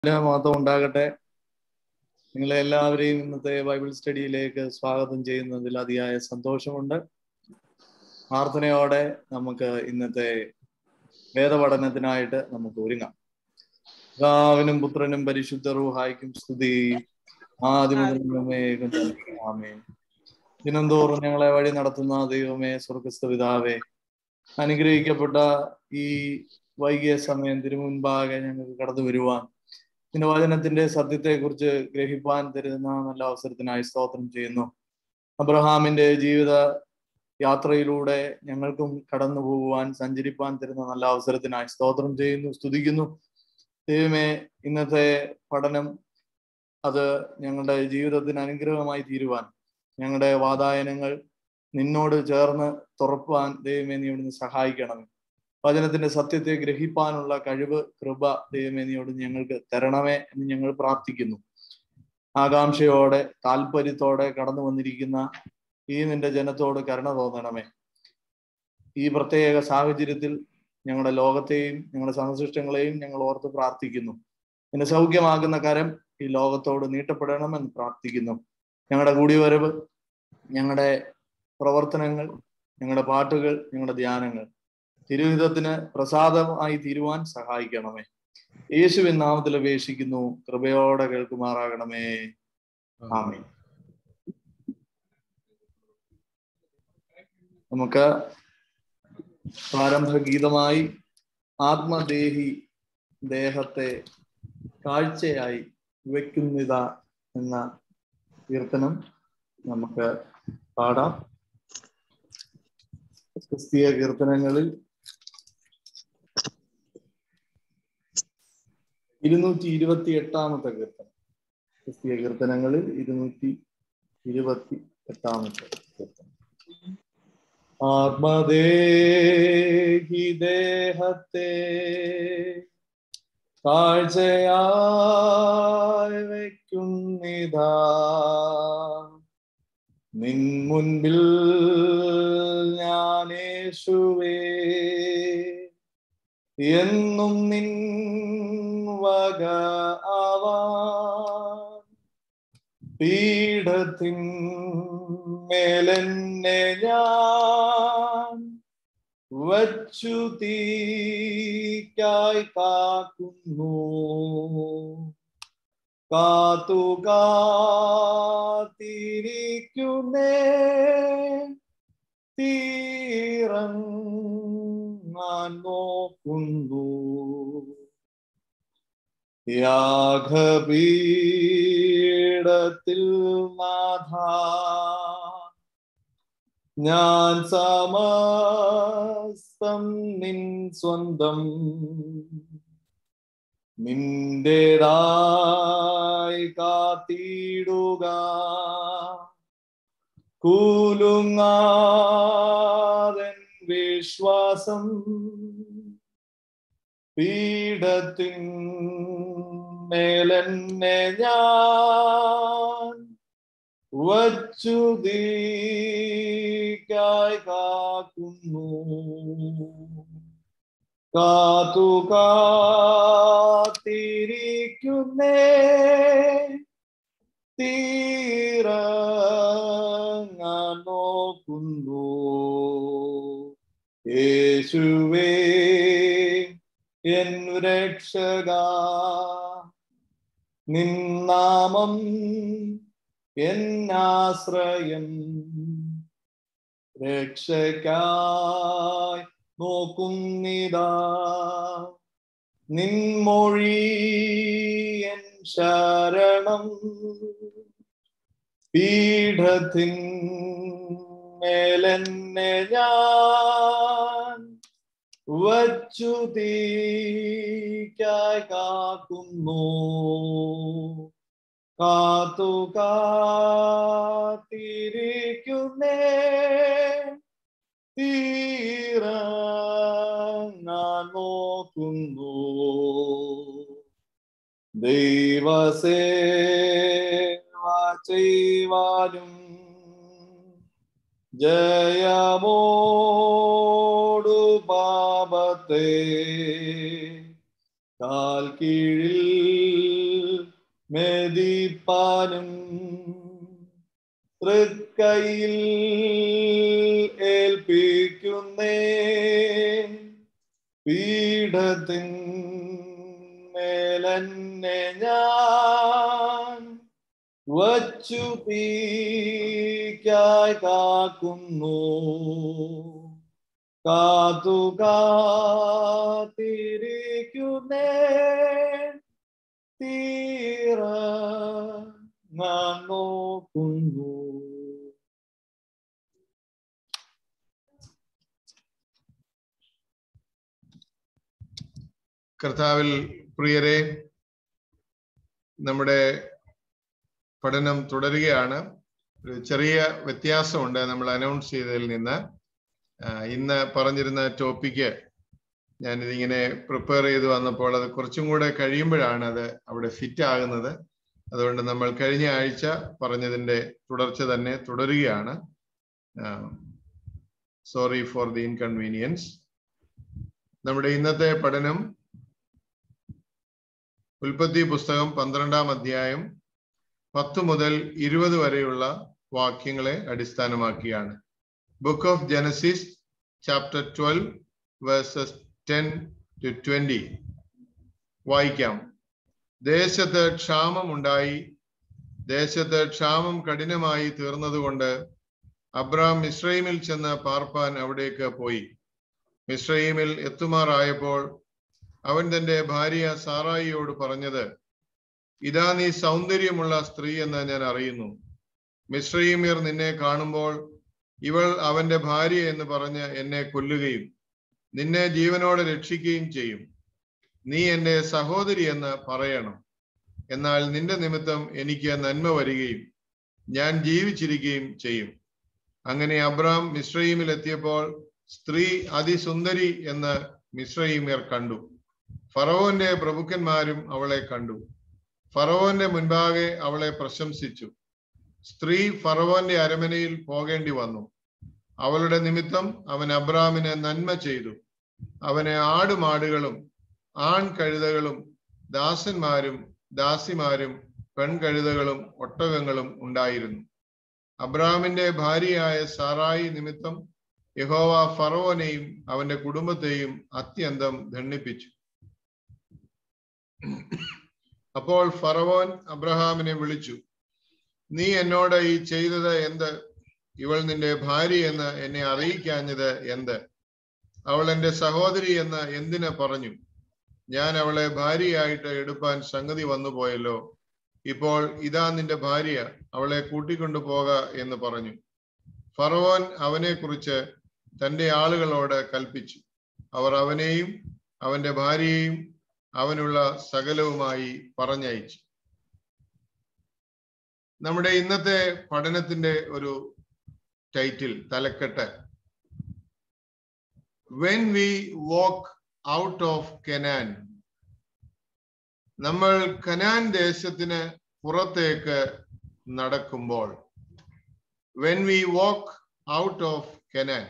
മഹത്വം ഉണ്ടാകട്ടെ നിങ്ങളെ എല്ലാവരെയും ഇന്നത്തെ ബൈബിൾ സ്റ്റഡിയിലേക്ക് സ്വാഗതം ചെയ്യുന്നതിൽ അതിയായ സന്തോഷമുണ്ട് പ്രാർത്ഥനയോടെ നമുക്ക് ഇന്നത്തെ വേദപഠനത്തിനായിട്ട് നമുക്ക് ഒരുങ്ങാം പിതാവിനും പുത്രനും പരിശുദ്ധ റൂഹായിക്കും സ്തുതി ആദിമുതലമേ ആമേ ദിനംതോറും ഞങ്ങളെ വഴി നടത്തുന്ന ദൈവമേ സ്വർഗസ്ഥ പിതാവേ അനുഗ്രഹിക്കപ്പെട്ട ഈ വൈകിയ സമയം തിരുമുൻപാകെ ഞങ്ങൾക്ക് കടന്നു വരുവാൻ നിന്റെ വചനത്തിന്റെ സത്യത്തെക്കുറിച്ച് ഗ്രഹിപ്പാൻ തരുന്ന നല്ല അവസരത്തിനായി സ്തോത്രം ചെയ്യുന്നു അബ്രഹാമിന്റെ ജീവിത യാത്രയിലൂടെ ഞങ്ങൾക്കും കടന്നു പോകുവാൻ സഞ്ചരിപ്പാൻ തരുന്ന നല്ല അവസരത്തിനായി സ്തോത്രം ചെയ്യുന്നു സ്തുതിക്കുന്നു ദൈവമേ ഇന്നത്തെ പഠനം അത് ഞങ്ങളുടെ ജീവിതത്തിന് അനുഗ്രഹമായി തീരുവാൻ ഞങ്ങളുടെ വാതായനങ്ങൾ നിന്നോട് ചേർന്ന് തുറപ്പാൻ ദൈവമേ നീ ഇവിടുന്ന് സഹായിക്കണമേ വചനത്തിന്റെ സത്യത്തെ ഗ്രഹിപ്പാനുള്ള കഴിവ് കൃപ ദൈവമേ നീയോട് ഞങ്ങൾക്ക് തരണമേ എന്ന് ഞങ്ങൾ പ്രാർത്ഥിക്കുന്നു ആകാംക്ഷയോടെ താല്പര്യത്തോടെ കടന്നു വന്നിരിക്കുന്ന ഈ നിന്റെ ജനത്തോട് കരുണ തോന്നണമേ ഈ പ്രത്യേക സാഹചര്യത്തിൽ ഞങ്ങളുടെ ലോകത്തെയും ഞങ്ങളുടെ സഹസൃഷ്ടങ്ങളെയും ഞങ്ങൾ ഓർത്ത് പ്രാർത്ഥിക്കുന്നു നിന്റെ സൗഖ്യമാകുന്ന കരം ഈ ലോകത്തോട് നീട്ടപ്പെടണമെന്ന് പ്രാർത്ഥിക്കുന്നു ഞങ്ങളുടെ കൂടിവരവ് ഞങ്ങളുടെ പ്രവർത്തനങ്ങൾ ഞങ്ങളുടെ പാട്ടുകൾ ഞങ്ങളുടെ ധ്യാനങ്ങൾ തിരുവിധത്തിന് പ്രസാദമായി തീരുവാൻ സഹായിക്കണമേ യേശുവിൻ നാമത്തിൽ അപേക്ഷിക്കുന്നു കൃപയോടെ കേൾക്കുമാറാകണമേ ആമേ നമുക്ക് പ്രാരംഭ ഗീതമായി ആത്മദേഹി ദേഹത്തെ കാഴ്ചയായി വെക്കുന്നിത എന്ന കീർത്തനം നമുക്ക് പാടാം ക്രിസ്തീയ കീർത്തനങ്ങളിൽ ഇരുന്നൂറ്റി ഇരുപത്തി എട്ടാമത്തെ കീർത്തനം ക്രിസ്തീയ കീർത്തനങ്ങളിൽ ഇരുന്നൂറ്റി ഇരുപത്തി എട്ടാമത്തെ കീർത്തനം ആത്മദേഹി ദേഹത്തെ കാഴ്ചയായി വയ്ക്കുന്നിതാ നിൻ മുൻപിൽ ഞാനേശുവേ എന്നും നിൻ വക ആവാൻ പീഠത്തിൻ മേലെന്നെ ഞാൻ വച്ചു തീക്കായി കാക്കുന്നു കാത്തു കാത്തിരിക്കുന്നേ തീറങ്ങാൻ നോക്കുന്നു യാഗപീഠത്തിൽ നാഥ ഞാൻ സമസ്തം നിൻ സ്വന്തം നിന്റേതായി കാത്തിടുക കൂലുങ്ങാതൻ വിശ്വാസം പീഠത്തിൻ മേലെന്നെ ഞാൻ വച്ചു തീക്കായി കാക്കുന്നു കാത്തു കാത്തിരിക്കുന്നേ തീറങ്ങാൻ നോക്കുന്നു യേശുവേ എൻ രക്ഷക നിന്നാമം എന്നാശ്രയം രക്ഷയ്ക്കായി നോക്കുന്നിതാ നിൻമൊഴി എൻ ശരണം പീഠത്തിൻ മേലെന്നെ ഞാൻ വച്ചു തീക്കായി കാക്കുന്നു കാത്തു കാത്തിരിക്കുന്നേ തീറങ്ങാൻ നോക്കുന്നു ദൈവസേവ ചെയ്യുവാനും ജയമോടു പാപത്തെ കാൽ കീഴിൽ മെതിപ്പാനും തൃക്കൈയിൽ ഏൽപ്പിക്കുന്നേ പീഠത്തിൻ മേലെന്നെ ഞാൻ വച്ചു തീക്കായി കാക്കുന്നു കാത്തു കാത്തിരിക്കുന്നേ തീര ഞാൻ നോക്കുന്നു കർത്താവിൽ പ്രിയരെ നമ്മുടെ പഠനം തുടരുകയാണ് ഒരു ചെറിയ വ്യത്യാസമുണ്ട് നമ്മൾ അനൗൺസ് ചെയ്തതിൽ നിന്ന് ആ, ഇന്ന് പറഞ്ഞിരുന്ന ടോപ്പിക്ക് ഞാനിതിങ്ങനെ പ്രിപ്പയർ ചെയ്ത് വന്നപ്പോൾ അത് കുറച്ചും കൂടെ കഴിയുമ്പോഴാണ് അത് അവിടെ ഫിറ്റ് ആകുന്നത് അതുകൊണ്ട് നമ്മൾ കഴിഞ്ഞ ആഴ്ച പറഞ്ഞതിന്റെ തുടർച്ച തന്നെ തുടരുകയാണ് സോറി ഫോർ ദി ഇൻകൺവീനിയൻസ് നമ്മുടെ ഇന്നത്തെ പഠനം ഉൽപ്പത്തി പുസ്തകം പന്ത്രണ്ടാം അധ്യായം പത്ത് മുതൽ ഇരുപത് വരെയുള്ള വാക്യങ്ങളെ അടിസ്ഥാനമാക്കിയാണ് book of Genesis chapter twelve verses ten to twenty വായിക്കാം ദേശത്ത് ക്ഷാമമുണ്ടായി ദേശത്ത് ക്ഷാമം കഠിനമായി തീർന്നതുകൊണ്ട് അബ്രാം മിശ്രൈമിൽ ചെന്ന് പാർപ്പാൻ അവിടേക്ക് പോയി മിശ്രൈമിൽ എത്തുമാറായപ്പോൾ അവൻ തന്റെ ഭാര്യ സാറായിയോട് പറഞ്ഞത് ഇതാ നീ സൗന്ദര്യമുള്ള സ്ത്രീ എന്ന് ഞാൻ അറിയുന്നു മിശ്രൈമ്യർ നിന്നെ കാണുമ്പോൾ ഇവൾ അവന്റെ ഭാര്യ എന്ന് പറഞ്ഞ് എന്നെ കൊല്ലുകയും നിന്നെ ജീവനോടെ രക്ഷിക്കുകയും ചെയ്യും നീ എന്റെ സഹോദരി എന്ന് പറയണം എന്നാൽ നിന്റെ നിമിത്തം എനിക്ക് നന്മ വരികയും ഞാൻ ജീവിച്ചിരിക്കുകയും ചെയ്യും അങ്ങനെ അബ്രാം മിശ്രയിമിൽ എത്തിയപ്പോൾ സ്ത്രീ അതിസുന്ദരി എന്ന് മിശ്രയിമ്യർ കണ്ടു ഫറവോന്റെ പ്രഭുക്കന്മാരും അവളെ കണ്ടു ഫറവോന്റെ മുൻപാകെ അവളെ പ്രശംസിച്ചു സ്ത്രീ ഫറവോന്റെ അരമനയിൽ പോകേണ്ടി വന്നു അവളുടെ നിമിത്തം അവൻ അബ്രാമിന് നന്മ ചെയ്തു അവന് ആടുമാടുകളും ആൺ കഴുതകളും ദാസന്മാരും ദാസിമാരും പെൺകഴുതകളും ഒട്ടകങ്ങളും ഉണ്ടായിരുന്നു അബ്രാമിന്റെ ഭാര്യയായ സാറായി നിമിത്തം യഹോവ ഫറവോനെയും അവന്റെ കുടുംബത്തെയും അത്യന്തം ദണ്ണിപ്പിച്ചു അപ്പോൾ ഫറവോൻ അബ്രഹാമിനെ വിളിച്ചു നീ എന്നോട് ഈ ചെയ്തത് എന്ത് ഇവൾ നിന്റെ ഭാര്യ എന്ന് എന്നെ അറിയിക്കാഞ്ഞത് എന്ത് അവൾ എന്റെ സഹോദരി എന്ന് എന്തിന് പറഞ്ഞു ഞാൻ അവളെ ഭാര്യയായിട്ട് എടുപ്പാൻ സംഗതി വന്നു പോയല്ലോ ഇപ്പോൾ ഇതാ നിന്റെ ഭാര്യ അവളെ കൂട്ടിക്കൊണ്ടു പോക എന്ന് പറഞ്ഞു ഫറവോൻ അവനെ കുറിച്ച് തന്റെ ആളുകളോട് കൽപ്പിച്ചു അവർ അവനെയും അവന്റെ ഭാര്യയെയും അവനുള്ള സകലവുമായി പറഞ്ഞയച്ചു നമ്മുടെ ഇന്നത്തെ പഠനത്തിന്റെ ഒരു ടൈറ്റിൽ തലക്കെട്ട് when we walk out of Canaan നമ്മൾ കനാൻ ദേശത്തിന് പുറത്തേക്ക് നടക്കുമ്പോൾ when we walk out of Canaan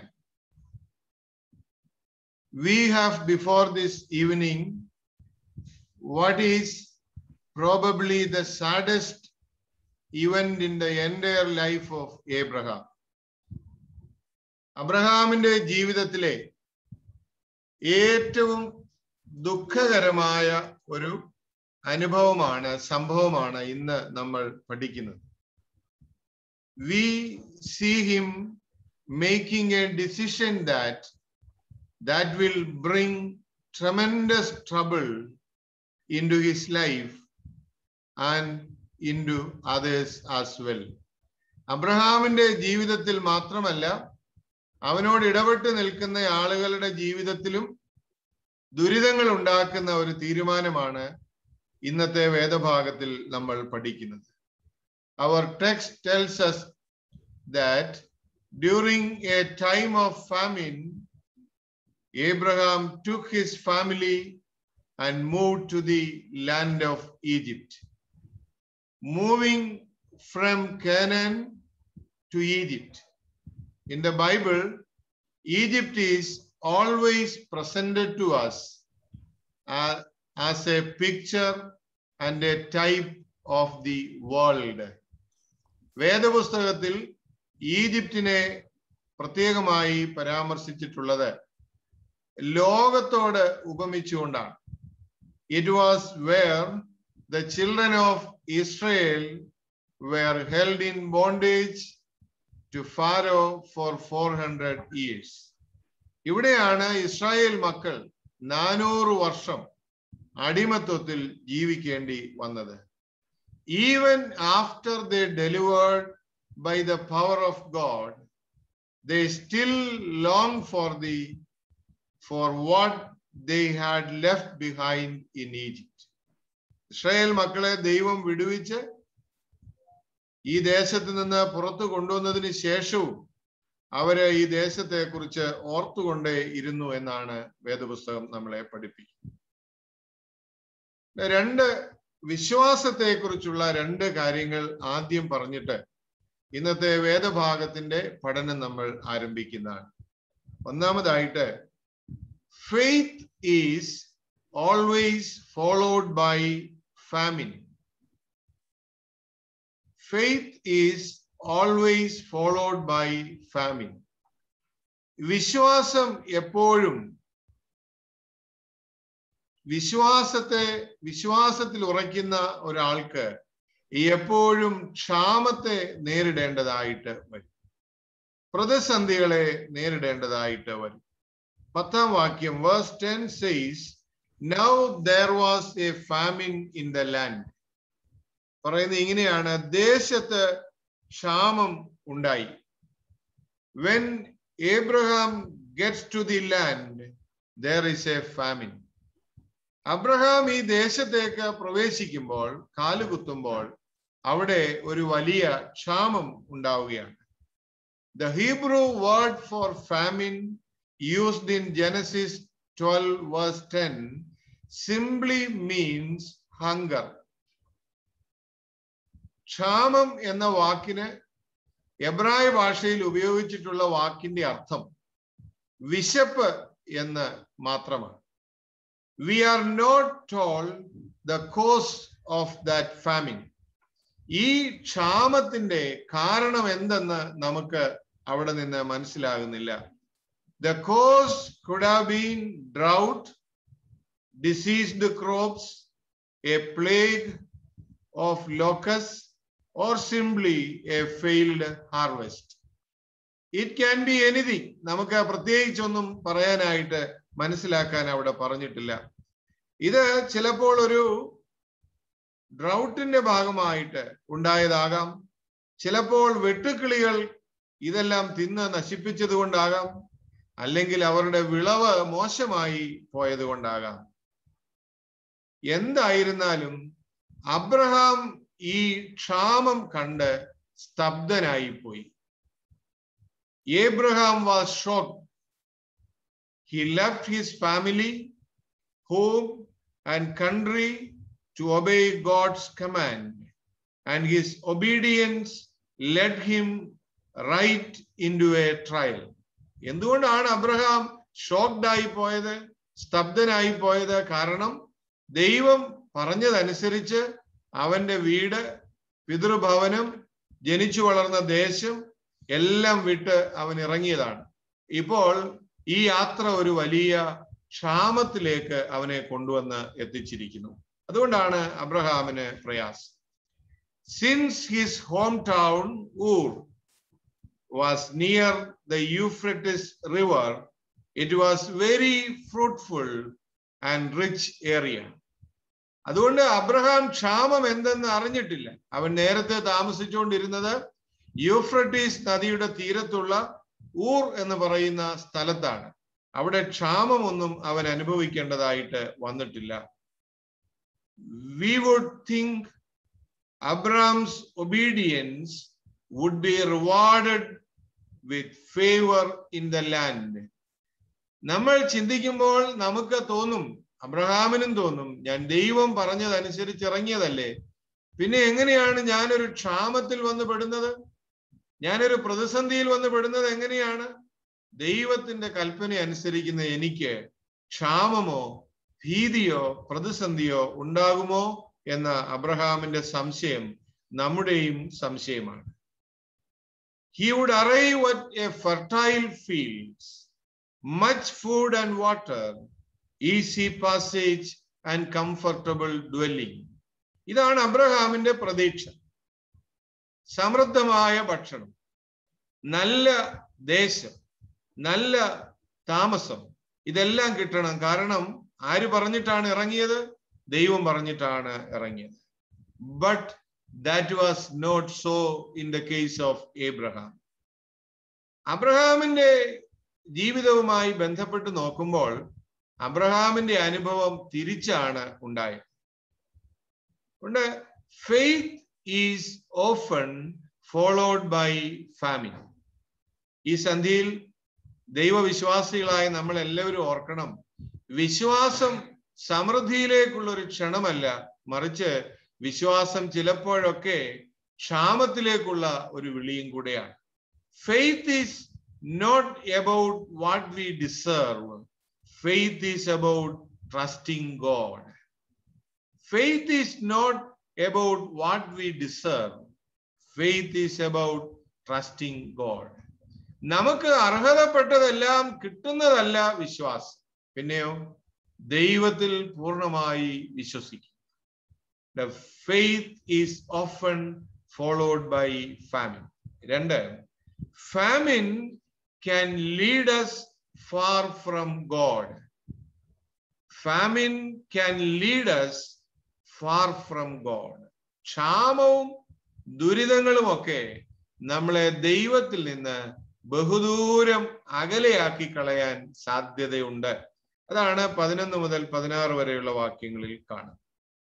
we have before this evening what is probably the saddest event in the entire life of Abraham. അബ്രഹാമിന്റെ ജീവിതത്തിലെ ഏറ്റവും ദുഃഖകരമായ ഒരു അനുഭവമാണ് സംഭവമാണ് ഇന്ന് നമ്മൾ പഠിക്കുന്നത് we see him making a decision that that will bring tremendous trouble into his life and into others as well. അബ്രഹാമിന്റെ ജീവിതത്തിൽ മാത്രമല്ല അവനോട് ഇടപെട്ട് നിൽക്കുന്ന ആളുകളുടെ ജീവിതത്തിലും ദുരിതങ്ങൾ ഉണ്ടാക്കുന്ന ഒരു തീരുമാനമാണ് ഇന്നത്തെ വേദഭാഗത്തിൽ നമ്മൾ പഠിക്കുന്നത് our text tells us that during a time of famine Abraham took his family and moved to the land of Egypt. Moving from Canaan to Egypt. In the Bible, Egypt is always presented to us uh, as a picture and a type of the world വേദപുസ്തകത്തിൽ ഈജിപ്തിനെ പ്രത്യേകമായി പരാമർശിച്ചിട്ടുള്ളത് ലോകത്തോട് ഉപമിച്ചുകൊണ്ടാണ് it was where the children of Israel were held in bondage to Pharaoh for four hundred years ഇവിടെയാണ് Israel മക്കൾ നാനൂറ് വർഷം അടിമത്വത്തിൽ ജീവിക്കേണ്ടി വന്നത് even after the delivered by the power of God they still long for the for what they had left behind in Egypt Israel മക്കളെ ദൈവം വിടുവിച്ച് ഈ ദേശത്ത് നിന്ന് പുറത്തു കൊണ്ടുവന്നതിന് ശേഷവും അവര് ഈ ദേശത്തെ കുറിച്ച് ഓർത്തുകൊണ്ടേ ഇരുന്നു എന്നാണ് വേദപുസ്തകം നമ്മളെ പഠിപ്പിക്കുന്നത് രണ്ട് വിശ്വാസത്തെ കുറിച്ചുള്ള രണ്ട് കാര്യങ്ങൾ ആദ്യം പറഞ്ഞിട്ട് ഇന്നത്തെ വേദഭാഗത്തിന്റെ പഠനം നമ്മൾ ആരംഭിക്കുന്നതാണ് ഒന്നാമതായിട്ട് faith is always followed by famine faith is always followed by famine വിശ്വാസം എപ്പോഴും വിശ്വാസത്തെ വിശ്വാസത്തിൽ ഉറയ്ക്കുന്ന ഒരാൾക്ക് എപ്പോഴും ക്ഷാമത്തെ നേരിടേണ്ടതായിട്ട് വരും പ്രതിസന്ധികളെ നേരിടേണ്ടതായിട്ട് വരും പത്താം വാക്യം verse ten says now there was a famine in the land പറയുന്നത് ഇങ്ങനെയാണ് ദേശത്ത് ക്ഷാമം ഉണ്ടായി when Abraham gets to the land there is a famine Abraham ഈ ദേശത്തേക്ക് പ്രവേശിക്കുമ്പോൾ കാലുകുത്തുമ്പോൾ അവിടെ ഒരു വലിയ ക്ഷാമം ഉണ്ടാവുകയാണ് the Hebrew word for famine used in Genesis twelve verse ten simply means hunger ക്ഷാമം എന്ന വാക്കിന് എബ്രായ ഭാഷയിൽ ഉപയോഗിച്ചിട്ടുള്ള വാക്കിന്റെ അർത്ഥം വിശപ്പ് എന്ന് മാത്രമാണ് we are not told the cause of that famine ഈ ക്ഷാമത്തിന്റെ കാരണം എന്തെന്ന് നമുക്ക് അവിടെ നിന്ന് മനസ്സിലാകുന്നില്ല the cause could have been drought diseased crops a plague of locusts or simply a failed harvest. It can be anything. നമുക്ക് പ്രത്യേകിച്ചൊന്നും പറയാനായിട്ട് മനസ്സിലാക്കാൻ അവിടെ പറഞ്ഞിട്ടില്ല ഇത് ചിലപ്പോൾ ഒരു ഡ്രൗട്ടിന്റെ ഭാഗമായിട്ട് ഉണ്ടായതാകാം ചിലപ്പോൾ വെട്ടുക്കിളികൾ ഇതെല്ലാം തിന്ന് നശിപ്പിച്ചത് കൊണ്ടാകാം അല്ലെങ്കിൽ അവരുടെ വിളവ് മോശമായി പോയത് കൊണ്ടാകാം എന്തായിരുന്നാലും അബ്രഹാം ഈ ക്ഷാമം കണ്ട് സ്തബ്ധനായി പോയി Abraham was shock he left his family home and country to obey God's command and his obedience led him right in to a trial എന്തുകൊണ്ടാണ് അബ്രഹാം ഷോക്ഡ് ആയി പോയത് സ്തബ്ധനായി പോയത് കാരണം ദൈവം പറഞ്ഞതനുസരിച്ച് അവന്റെ വീട് പിതൃഭവനം ജനിച്ചു വളർന്ന ദേശം എല്ലാം വിട്ട് അവൻ ഇറങ്ങിയതാണ് ഇപ്പോൾ ഈ യാത്ര ഒരു വലിയ ക്ഷാമത്തിലേക്ക് അവനെ കൊണ്ടുവന്ന് എത്തിച്ചിരിക്കുന്നു അതുകൊണ്ടാണ് അബ്രഹാമിന് പ്രയാസം since his home town Ur was near the Euphrates river it was very fruitful and rich area അതുകൊണ്ട് അബ്രഹാം ക്ഷാമം എന്തെന്ന് അറിഞ്ഞിട്ടില്ല അവൻ നേരത്തെ താമസിച്ചുകൊണ്ടിരുന്നത് യൂഫ്രട്ടീസ് നദിയുടെ തീരത്തുള്ള ഊർ എന്ന് പറയുന്ന സ്ഥലത്താണ് അവിടെ ക്ഷാമമൊന്നും അവൻ അനുഭവിക്കേണ്ടതായിട്ട് വന്നിട്ടില്ല we would think Abraham's obedience would be rewarded with favour in the land നമ്മൾ ചിന്തിക്കുമ്പോൾ നമുക്ക് തോന്നും അബ്രഹാമിനും തോന്നും ഞാൻ ദൈവം പറഞ്ഞതനുസരിച്ച് ഇറങ്ങിയതല്ലേ പിന്നെ എങ്ങനെയാണ് ഞാനൊരു ക്ഷാമത്തിൽ വന്ന് പെടുന്നത് ഞാനൊരു പ്രതിസന്ധിയിൽ വന്ന് പെടുന്നത് എങ്ങനെയാണ് ദൈവത്തിന്റെ കൽപ്പന അനുസരിക്കുന്ന എനിക്ക് ക്ഷാമമോ ഭീതിയോ പ്രതിസന്ധിയോ ഉണ്ടാകുമോ എന്ന അബ്രഹാമിന്റെ സംശയം നമ്മുടെയും സംശയമാണ് he would arrive at a fertile fields much food and water easy passage and comfortable dwelling ഇതാണ് അബ്രഹാമിന്റെ പ്രതീക്ഷ സമൃദ്ധമായ ഭക്ഷണം നല്ല ദേശം നല്ല താമസം ഇതെല്ലാം കിട്ടണം കാരണം ആര് പറഞ്ഞിട്ടാണ് ഇറങ്ങിയത് ദൈവം പറഞ്ഞിട്ടാണ് ഇറങ്ങിയത് but that was not so in the case of Abraham അബ്രഹാമിന്റെ ജീവിതവുമായി ബന്ധപ്പെട്ട് നോക്കുമ്പോൾ അബ്രഹാമിന്റെ അനുഭവം തിരിച്ചാണ് ഉണ്ടായത് ഉണ്ട് faith is often followed by family ഈ സന്ധിയിൽ ദൈവവിശ്വാസികളായ നമ്മൾ എല്ലാവരും ഓർക്കണം വിശ്വാസം സമൃദ്ധിയിലേക്കുള്ള ഒരു ക്ഷണമല്ല മറിച്ച് വിശ്വാസം ചിലപ്പോഴൊക്കെ ക്ഷാമത്തിലേക്കുള്ള ഒരു വിളിയും കൂടെയാണ് faith is not about what we deserve faith is about trusting God faith is not about what we deserve faith is about trusting God നമുക്ക് അർഹതപ്പെട്ടതെല്ലാം കിട്ടുന്നതല്ല വിശ്വാസം പിന്നെയോ ദൈവത്തിൽ പൂർണ്ണമായി വിശ്വസിക്കും the faith is often followed by famine രണ്ട് famine can lead us far from God famine can lead us far from God ക്ഷാമവും ദുരിതങ്ങളും ഒക്കെ നമ്മളെ ദൈവത്തിൽ നിന്ന് ബഹുദൂരം അകലെയാക്കി കളയാൻ സാധ്യതയുണ്ട് അതാണ് പതിനൊന്ന് മുതൽ പതിനാറ് വരെയുള്ള വാക്യങ്ങളിൽ കാണുന്നത്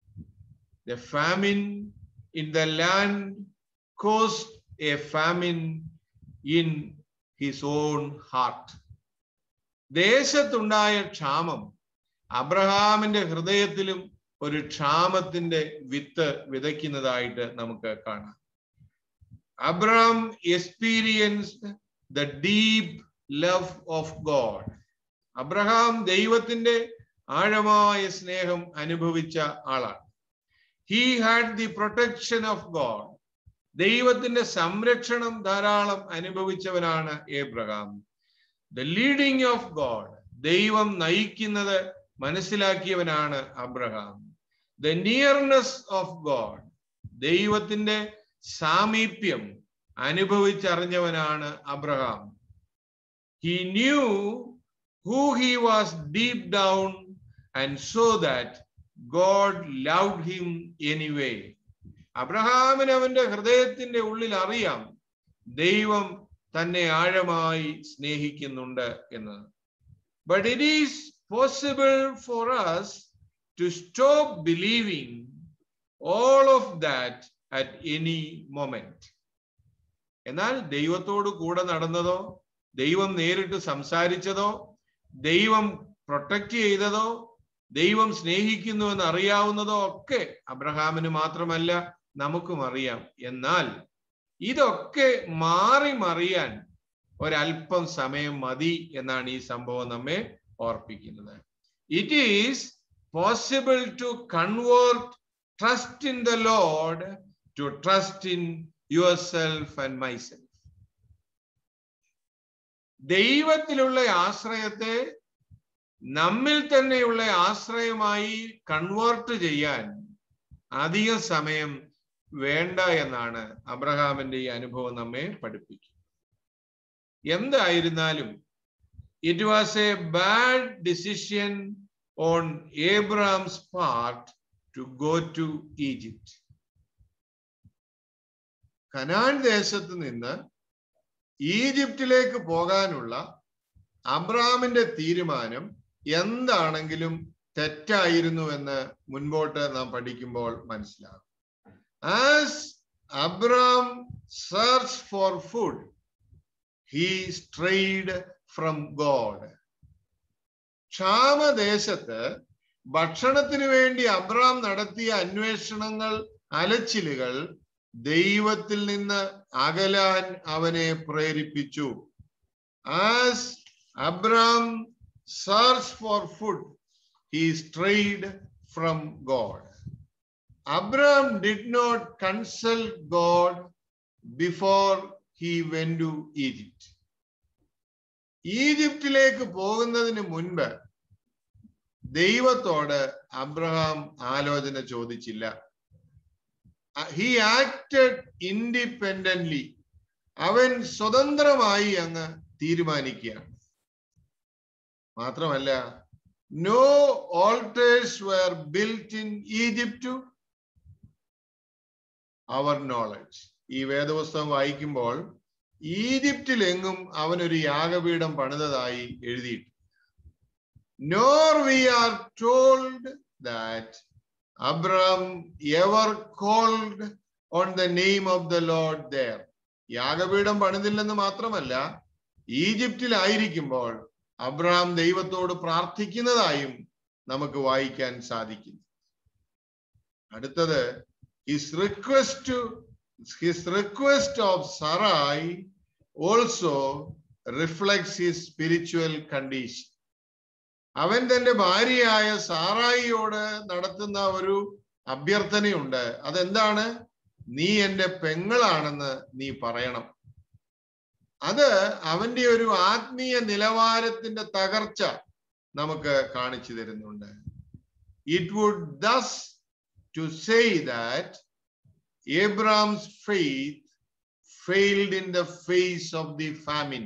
the famine in the land caused a famine in his own heart ദേശത്തുണ്ടായ ക്ഷാമം അബ്രഹാമിന്റെ ഹൃദയത്തിലും ഒരു ക്ഷാമത്തിന്റെ വിത്ത് വിതയ്ക്കുന്നതായിട്ട് നമുക്ക് കാണാം Abraham experienced the deep love of God Abraham ദൈവത്തിന്റെ ആഴമായ സ്നേഹം അനുഭവിച്ച ആളാണ് he had the protection of God ദൈവത്തിന്റെ സംരക്ഷണം ധാരാളം അനുഭവിച്ചവനാണ് Abraham the leading of God ദൈവം നയിക്കുന്നത് മനസ്സിലാക്കിയവനാണ് Abraham the nearness of God ദൈവത്തിന്റെ സാമീപ്യം അനുഭവിച്ചറിഞ്ഞവനാണ് Abraham he knew who he was deep down and so that God love him anyway അബ്രഹാമിന് അവന്റെ ഹൃദയത്തിന്റെ ഉള്ളിൽ അറിയാം ദൈവം തന്നെ ആഴമായി സ്നേഹിക്കുന്നുണ്ട് എന്ന് but it is possible for us to stop believing all of that at any moment എന്നാൽ ദൈവത്തോട് കൂടെ നടന്നതോ ദൈവം നേരിട്ട് സംസാരിച്ചതോ ദൈവം പ്രൊട്ടക്ട് ചെയ്തതോ ദൈവം സ്നേഹിക്കുന്നുവെന്ന് അറിയാവുന്നതോ ഒക്കെ അബ്രഹാമിന് മാത്രമല്ല നമുക്കും അറിയാം എന്നാൽ ഇതൊക്കെ മാറി മറിയാൻ ഒരല്പം സമയം മതി എന്നാണ് ഈ സംഭവം നമ്മെ ഓർപ്പിക്കുന്നത് it is possible to convert trust in the Lord to trust in your self and my self ദൈവത്തിലുള്ള ആശ്രയത്തെ നമ്മിൽ തന്നെയുള്ള ആശ്രയമായി കൺവേർട്ട് ചെയ്യാൻ അധിക സമയം വേണ്ട എന്നാണ് അബ്രഹാമിന്റെ ഈ അനുഭവം നമ്മെ പഠിപ്പിക്കുന്നത് എന്തായിരുന്നാലും it was a bad decision on Abraham's part to go to Egypt Canaan ദേശത്ത് നിന്ന് ഈജിപ്തിലേക്ക് പോകാനുള്ള അബ്രഹാമിന്റെ തീരുമാനം എന്താണെങ്കിലും തെറ്റായിരുന്നു എന്ന് മുൻപോട്ട് നാം പഠിക്കുമ്പോൾ മനസ്സിലാകും as Abraham search for food he strayed from God ക്ഷാമദേശത്ത് ഭക്ഷണത്തിന് വേണ്ടി അബ്രഹാം നടത്തിയ അന്വേഷണങ്ങൾ അലച്ചിലുകൾ ദൈവത്തിൽ നിന്ന് അകലാൻ അവനെ പ്രേരിപ്പിച്ചു as Abraham search for food hi strayed from God Abraham did not consult God before he went to Egypt ഈജിപ്തിലേക്ക് പോകുന്നതിന് മുൻപ് ദൈവത്തോട് അബ്രഹാം ആലോചന ചോദിച്ചില്ല ഹി ആക്ടഡ് ഇൻഡിപെൻഡന്റ്ലി അവൻ സ്വതന്ത്രമായി അങ്ങ് തീരുമാനിക്കുകയാണ് മാത്രമല്ല no altars were built in Egypt to our knowledge ഈ വേദപുസ്തകം വായിക്കുമ്പോൾ ഈജിപ്തിലെങ്ങും അവനൊരു യാഗപീഠം പണിതതായി എഴുതിയിട്ടു nor we are told that Abraham ever called on the name of the Lord there യാഗപീഠം പണിതില്ലെന്ന് മാത്രമല്ല ഈജിപ്തിലായിരിക്കുമ്പോൾ അബ്രഹാം ദൈവത്തോട് പ്രാർത്ഥിക്കുന്നതായും നമുക്ക് വായിക്കാൻ സാധിക്കും അടുത്തത് his request his request of Sarai also reflects his spiritual condition അവൻ തന്റെ ഭാര്യയായ സാറായിയോട് നടത്തുന്ന ഒരു അഭ്യർത്ഥനയുണ്ട് അതെന്താണ് നീ എന്റെ പെങ്ങളാണെന്ന് നീ പറയണം അത് അവന്റെ ഒരു ആത്മീയ നിലവാരത്തിന്റെ തകർച്ച നമുക്ക് കാണിച്ചു തരുന്നുണ്ട് it would thus to say that Abraham's faith failed in the face of the famine.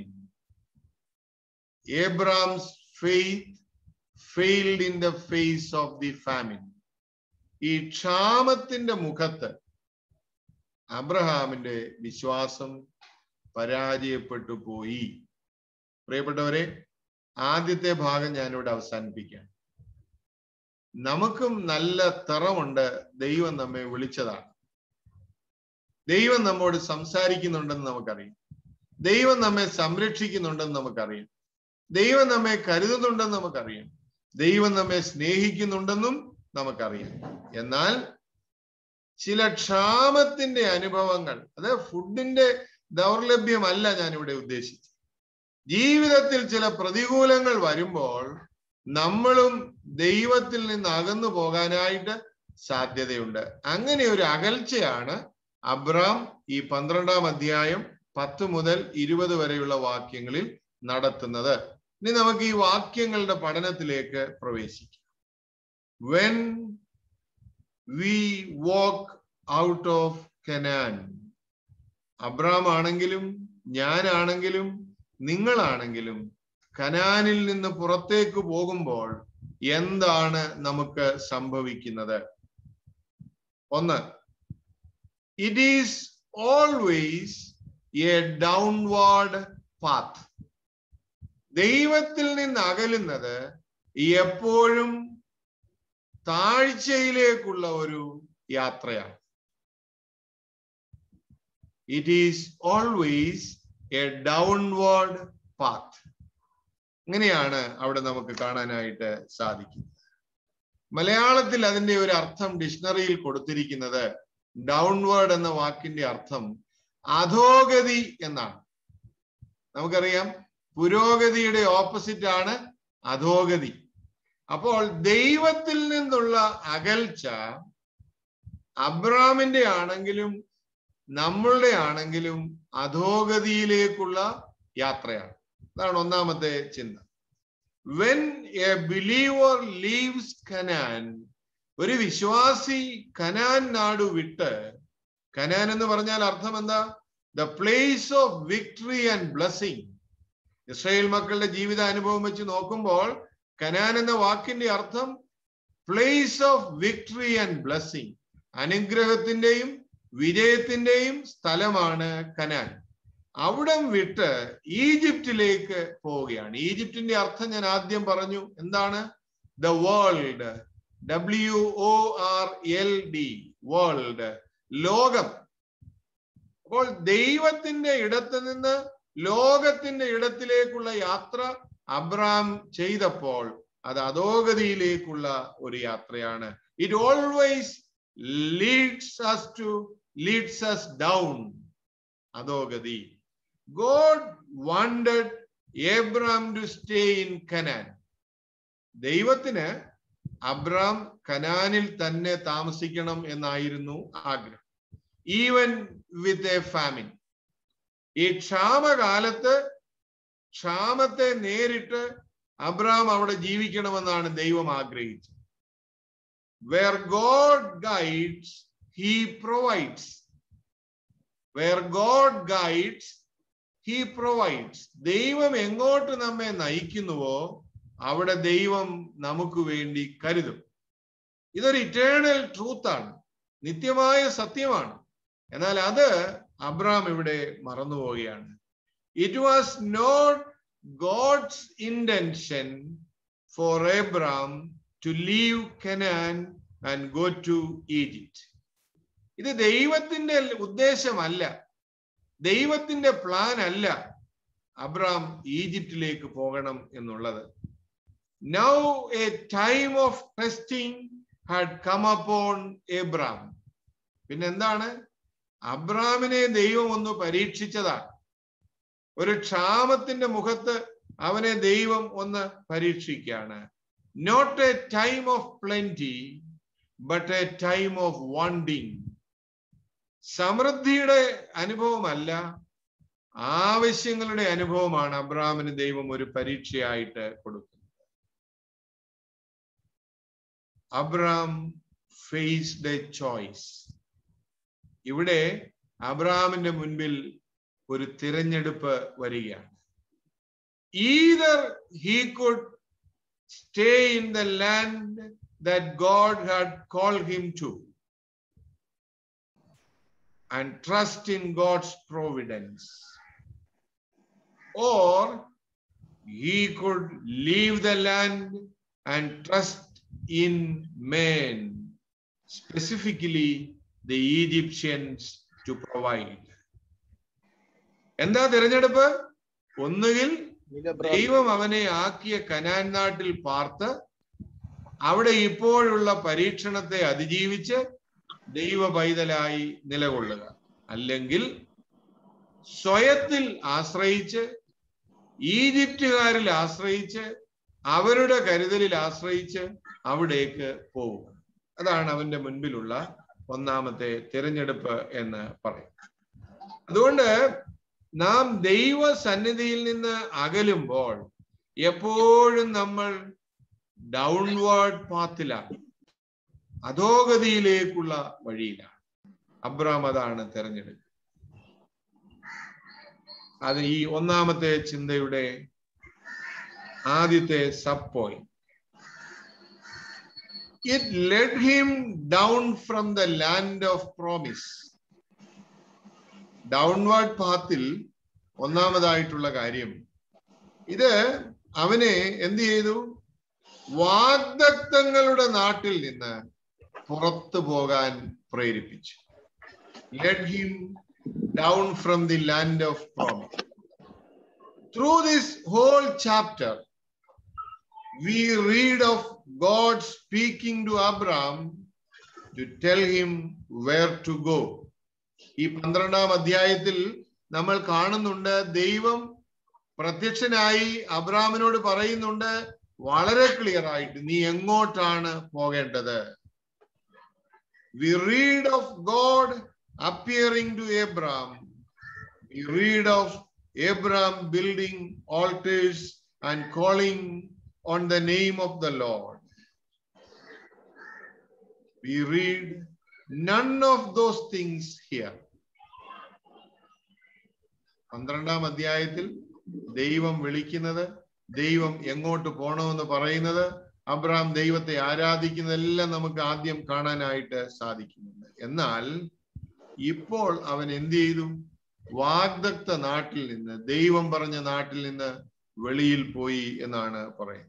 Abraham's faith failed in the face of the famine. ഈ ക്ഷാമത്തിന്റെ മുഖത്ത് അബ്രഹാമിന്റെ വിശ്വാസം പരാജയപ്പെട്ടു പോയി പ്രിയപ്പെട്ടവരെ ആദ്യത്തെ ഭാഗം ഞാനിവിടെ അവസാനിപ്പിക്കാം നമുക്കും നല്ല തറമുണ്ട് ദൈവം നമ്മെ വിളിച്ചതാണ് ദൈവം നമ്മോട് സംസാരിക്കുന്നുണ്ടെന്ന് നമുക്കറിയാം ദൈവം നമ്മെ സംരക്ഷിക്കുന്നുണ്ടെന്ന് നമുക്കറിയാം ദൈവം നമ്മെ കരുതുന്നുണ്ടെന്ന് നമുക്കറിയാം ദൈവം നമ്മെ സ്നേഹിക്കുന്നുണ്ടെന്നും നമുക്കറിയാം എന്നാൽ ചില ക്ഷാമത്തിന്റെ അനുഭവങ്ങൾ അത് ഫുഡിന്റെ ദൗർലഭ്യമല്ല ഞാൻ ഇവിടെ ഉദ്ദേശിച്ചത് ജീവിതത്തിൽ ചില പ്രതികൂലങ്ങൾ വരുമ്പോൾ നമ്മളും ദൈവത്തിൽ നിന്ന് അകന്നു പോകാനായിട്ട് സാധ്യതയുണ്ട് അങ്ങനെ ഒരു അകൽച്ചയാണ് അബ്രാം ഈ പന്ത്രണ്ടാം അധ്യായം പത്ത് മുതൽ ഇരുപത് വരെയുള്ള വാക്യങ്ങളിൽ നടത്തുന്നത് ഇനി നമുക്ക് ഈ വാക്യങ്ങളുടെ പഠനത്തിലേക്ക് പ്രവേശിക്കാം when we walk out of Canaan Abram ആണെങ്കിലും ഞാനാണെങ്കിലും നിങ്ങളാണെങ്കിലും കനാനിൽ നിന്ന് പുറത്തേക്ക് പോകുമ്പോൾ എന്താണ് നമുക്ക് സംഭവിക്കുന്നത് ഒന്ന് it is always a downward path ദൈവത്തിൽ നിന്ന് അകലുന്നത് എപ്പോഴും താഴ്ചയിലേക്കുള്ള ഒരു യാത്രയാണ് it is always a downward path ഇങ്ങനെയാണ് അവിടെ നമുക്ക് കാണാനായിട്ട് സാധിക്കുന്നത് മലയാളത്തിൽ അതിന്റെ ഒരു അർത്ഥം ഡിക്ഷണറിയിൽ കൊടുത്തിരിക്കുന്നത് ഡൗൺവേർഡ് എന്ന വാക്കിന്റെ അർത്ഥം അധോഗതി എന്നാണ് നമുക്കറിയാം പുരോഗതിയുടെ ഓപ്പോസിറ്റ് ആണ് അധോഗതി അപ്പോൾ ദൈവത്തിൽ നിന്നുള്ള അകൽച്ച അബ്രാമിന്റെ ആണെങ്കിലും നമ്മളുടെ ആണെങ്കിലും അധോഗതിയിലേക്കുള്ള യാത്രയാണ് അതാണ് ഒന്നാമത്തെ ചിന്ത when a believer leaves Canaan ഒരു വിശ്വാസി കനാൻ നാടു വിട്ട് കനാൻ എന്ന് പറഞ്ഞാൽ അർത്ഥം എന്താ the place of victory and blessing Israel മക്കളുടെ ജീവിത അനുഭവം വെച്ച് നോക്കുമ്പോൾ കനാൻ എന്ന വാക്കിന്റെ അർത്ഥം place of victory and blessing അനുഗ്രഹത്തിന്റെയും വിജയത്തിന്റെയും സ്ഥലമാണ് കനാൻ അവിടം വിട്ട് ഈജിപ്തിലേക്ക് പോവുകയാണ് ഈജിപ്തിന്റെ അർത്ഥം ഞാൻ ആദ്യം പറഞ്ഞു എന്താണ് the world W O R L D world ലോകം അപ്പോൾ ദൈവത്തിന്റെ ഇടത്ത് നിന്ന് ലോകത്തിന്റെ ഇടത്തിലേക്കുള്ള യാത്ര അബ്രാം ചെയ്തപ്പോൾ അത് അധോഗതിയിലേക്കുള്ള ഒരു യാത്രയാണ് it always leads us to leads us down അധോഗതി God wanted Abram to stay in Canaan ദൈവത്തിന് അബ്രാം കനാനിൽ തന്നെ താമസിക്കണം എന്നായിരുന്നു ആഗ്രഹം ഈവൻ വിത്ത് എ ഫാമിൻ ഈ ക്ഷാമകാലത്ത് ക്ഷാമത്തെ നേരിട്ട് അബ്രാം അവിടെ ജീവിക്കണമെന്നാണ് ദൈവം ആഗ്രഹിച്ചത് where God guides he provides where God guides he provides ദൈവം എങ്ങോട്ട് നമ്മെ നയിക്കുന്നുവോ അവിടെ ദൈവം നമുക്ക് വേണ്ടി കരുതും ഇതൊരു ഇറ്റേണൽ ട്രൂത്താണ് നിത്യമായ സത്യമാണ് എന്നാൽ അത് അബ്രാം ഇവിടെ മറന്നുപോവുകയാണ് it was not God's intention for Abram to leave Canaan and go to Egypt ഇത് ദൈവത്തിന്റെ ഉദ്ദേശമല്ല ദൈവത്തിന്റെ പ്ലാൻ അല്ല അബ്രാം ഈജിപ്തിലേക്ക് പോകണം എന്നുള്ളത് now a time of testing had come upon Abram പിന്നെന്താണ് അബ്രാമിനെ ദൈവം ഒന്ന് പരീക്ഷിച്ചതാണ് ഒരു ക്ഷാമത്തിന്റെ മുഖത്ത് അവനെ ദൈവം ഒന്ന് പരീക്ഷിക്കുകയാണ് not a time of plenty but a time of wanting സമൃദ്ധിയുടെ അനുഭവമല്ല ആവശ്യങ്ങളുടെ അനുഭവമാണ് അബ്രാമിന് ദൈവം ഒരു പരീക്ഷയായിട്ട് കൊടുക്കുന്നത് അബ്രാം ഫേസ്ഡ് എ ചോയ്സ് ഇവിടെ അബ്രാമിന്റെ മുൻപിൽ ഒരു തിരഞ്ഞെടുപ്പ് വരികയാണ് either he could stay in the land that God had call him to and trust in God's providence. Or he could leave the land and trust in men, specifically the Egyptians, to provide. എന്താ തിരഞ്ഞെടുപ്പ് ഒന്നുകിൽ ദൈവം അവനെ ആക്കിയ Canaan നാട്ടിൽ പാർത്ത് അവിടെ ഇപ്പോഴുള്ള പരീക്ഷണത്തെ അതിജീവിച്ച് ദൈവ പൈതലായി നിലകൊള്ളുക അല്ലെങ്കിൽ സ്വയത്തിൽ ആശ്രയിച്ച് ഈജിപ്തുകാരിൽ ആശ്രയിച്ച് അവരുടെ കരുതലിൽ ആശ്രയിച്ച് അവിടേക്ക് പോവുക അതാണ് അവന്റെ മുൻപിലുള്ള ഒന്നാമത്തെ തിരഞ്ഞെടുപ്പ് എന്ന് പറയും അതുകൊണ്ട് നാം ദൈവ സന്നിധിയിൽ നിന്ന് അകലുമ്പോൾ എപ്പോഴും നമ്മൾ ഡൗൺവേർഡ് പാത്തിലാണ് അധോഗതിയിലേക്കുള്ള വഴിയിലാണ് അബ്രാം അതാണ് തെരഞ്ഞെടുക്കുക അത് ഈ ഒന്നാമത്തെ ചിന്തയുടെ ആദ്യത്തെ sub point it led him down from the land of promise downward പാത്തിൽ ഒന്നാമതായിട്ടുള്ള കാര്യം ഇത് അവനെ എന്ത് ചെയ്തു വാഗ്ദത്തങ്ങളുടെ നാട്ടിൽ നിന്ന് പുറത്തു പോകാൻ പ്രേരിപ്പിച്ചു led him down from the land of promise through this whole chapter we read of God speaking to Abram to tell him where to go ഈ പന്ത്രണ്ടാം അധ്യായത്തിൽ നമ്മൾ കാണുന്നുണ്ട് ദൈവം പ്രത്യക്ഷനായി അബ്രാമിനോട് പറയുന്നുണ്ട് വളരെ ക്ലിയർ ആയിട്ട് നീ എങ്ങോട്ടാണ് പോകേണ്ടത് we read of God appearing to Abraham. We read of Abraham building altars and calling on the name of the Lord. We read none of those things here. പന്ത്രണ്ടാം അധ്യായത്തിൽ ദൈവം വിളിക്കുന്നത് ദൈവം എങ്ങോട്ട് പോകണമെന്ന് പറയുന്നത് അബ്രഹാം ദൈവത്തെ ആരാധിക്കുന്നതെല്ലാം നമുക്ക് ആദ്യം കാണാനായിട്ട് സാധിക്കുന്നുണ്ട് എന്നാൽ ഇപ്പോൾ അവൻ എന്ത് ചെയ്തു വാഗ്ദത്ത നാട്ടിൽ നിന്ന് ദൈവം പറഞ്ഞ നാട്ടിൽ നിന്ന് വെളിയിൽ പോയി എന്നാണ് പറയുന്നത്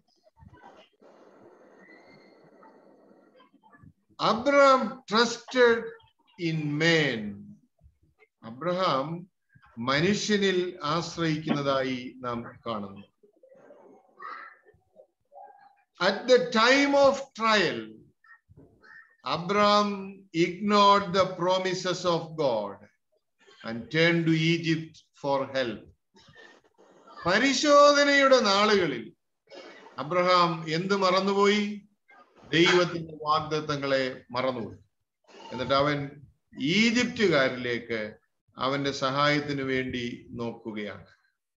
Abraham trusted in man Abraham മനുഷ്യനിൽ ആശ്രയിക്കുന്നതായി നാം കാണുന്നു At the time of trial, Abraham ignored the promises of God and turned to Egypt for help. പരിശോധനയുടെ നാളുകളിൽ അബ്രഹാം എന്ത് മറന്നുപോയി ദൈവത്തിന്റെ വാഗ്ദത്തങ്ങളെ മറന്നുപോയി എന്നിട്ട് അവൻ ഈജിപ്തുകാരിലേക്ക് അവന്റെ സഹായത്തിന് വേണ്ടി നോക്കുകയാണ്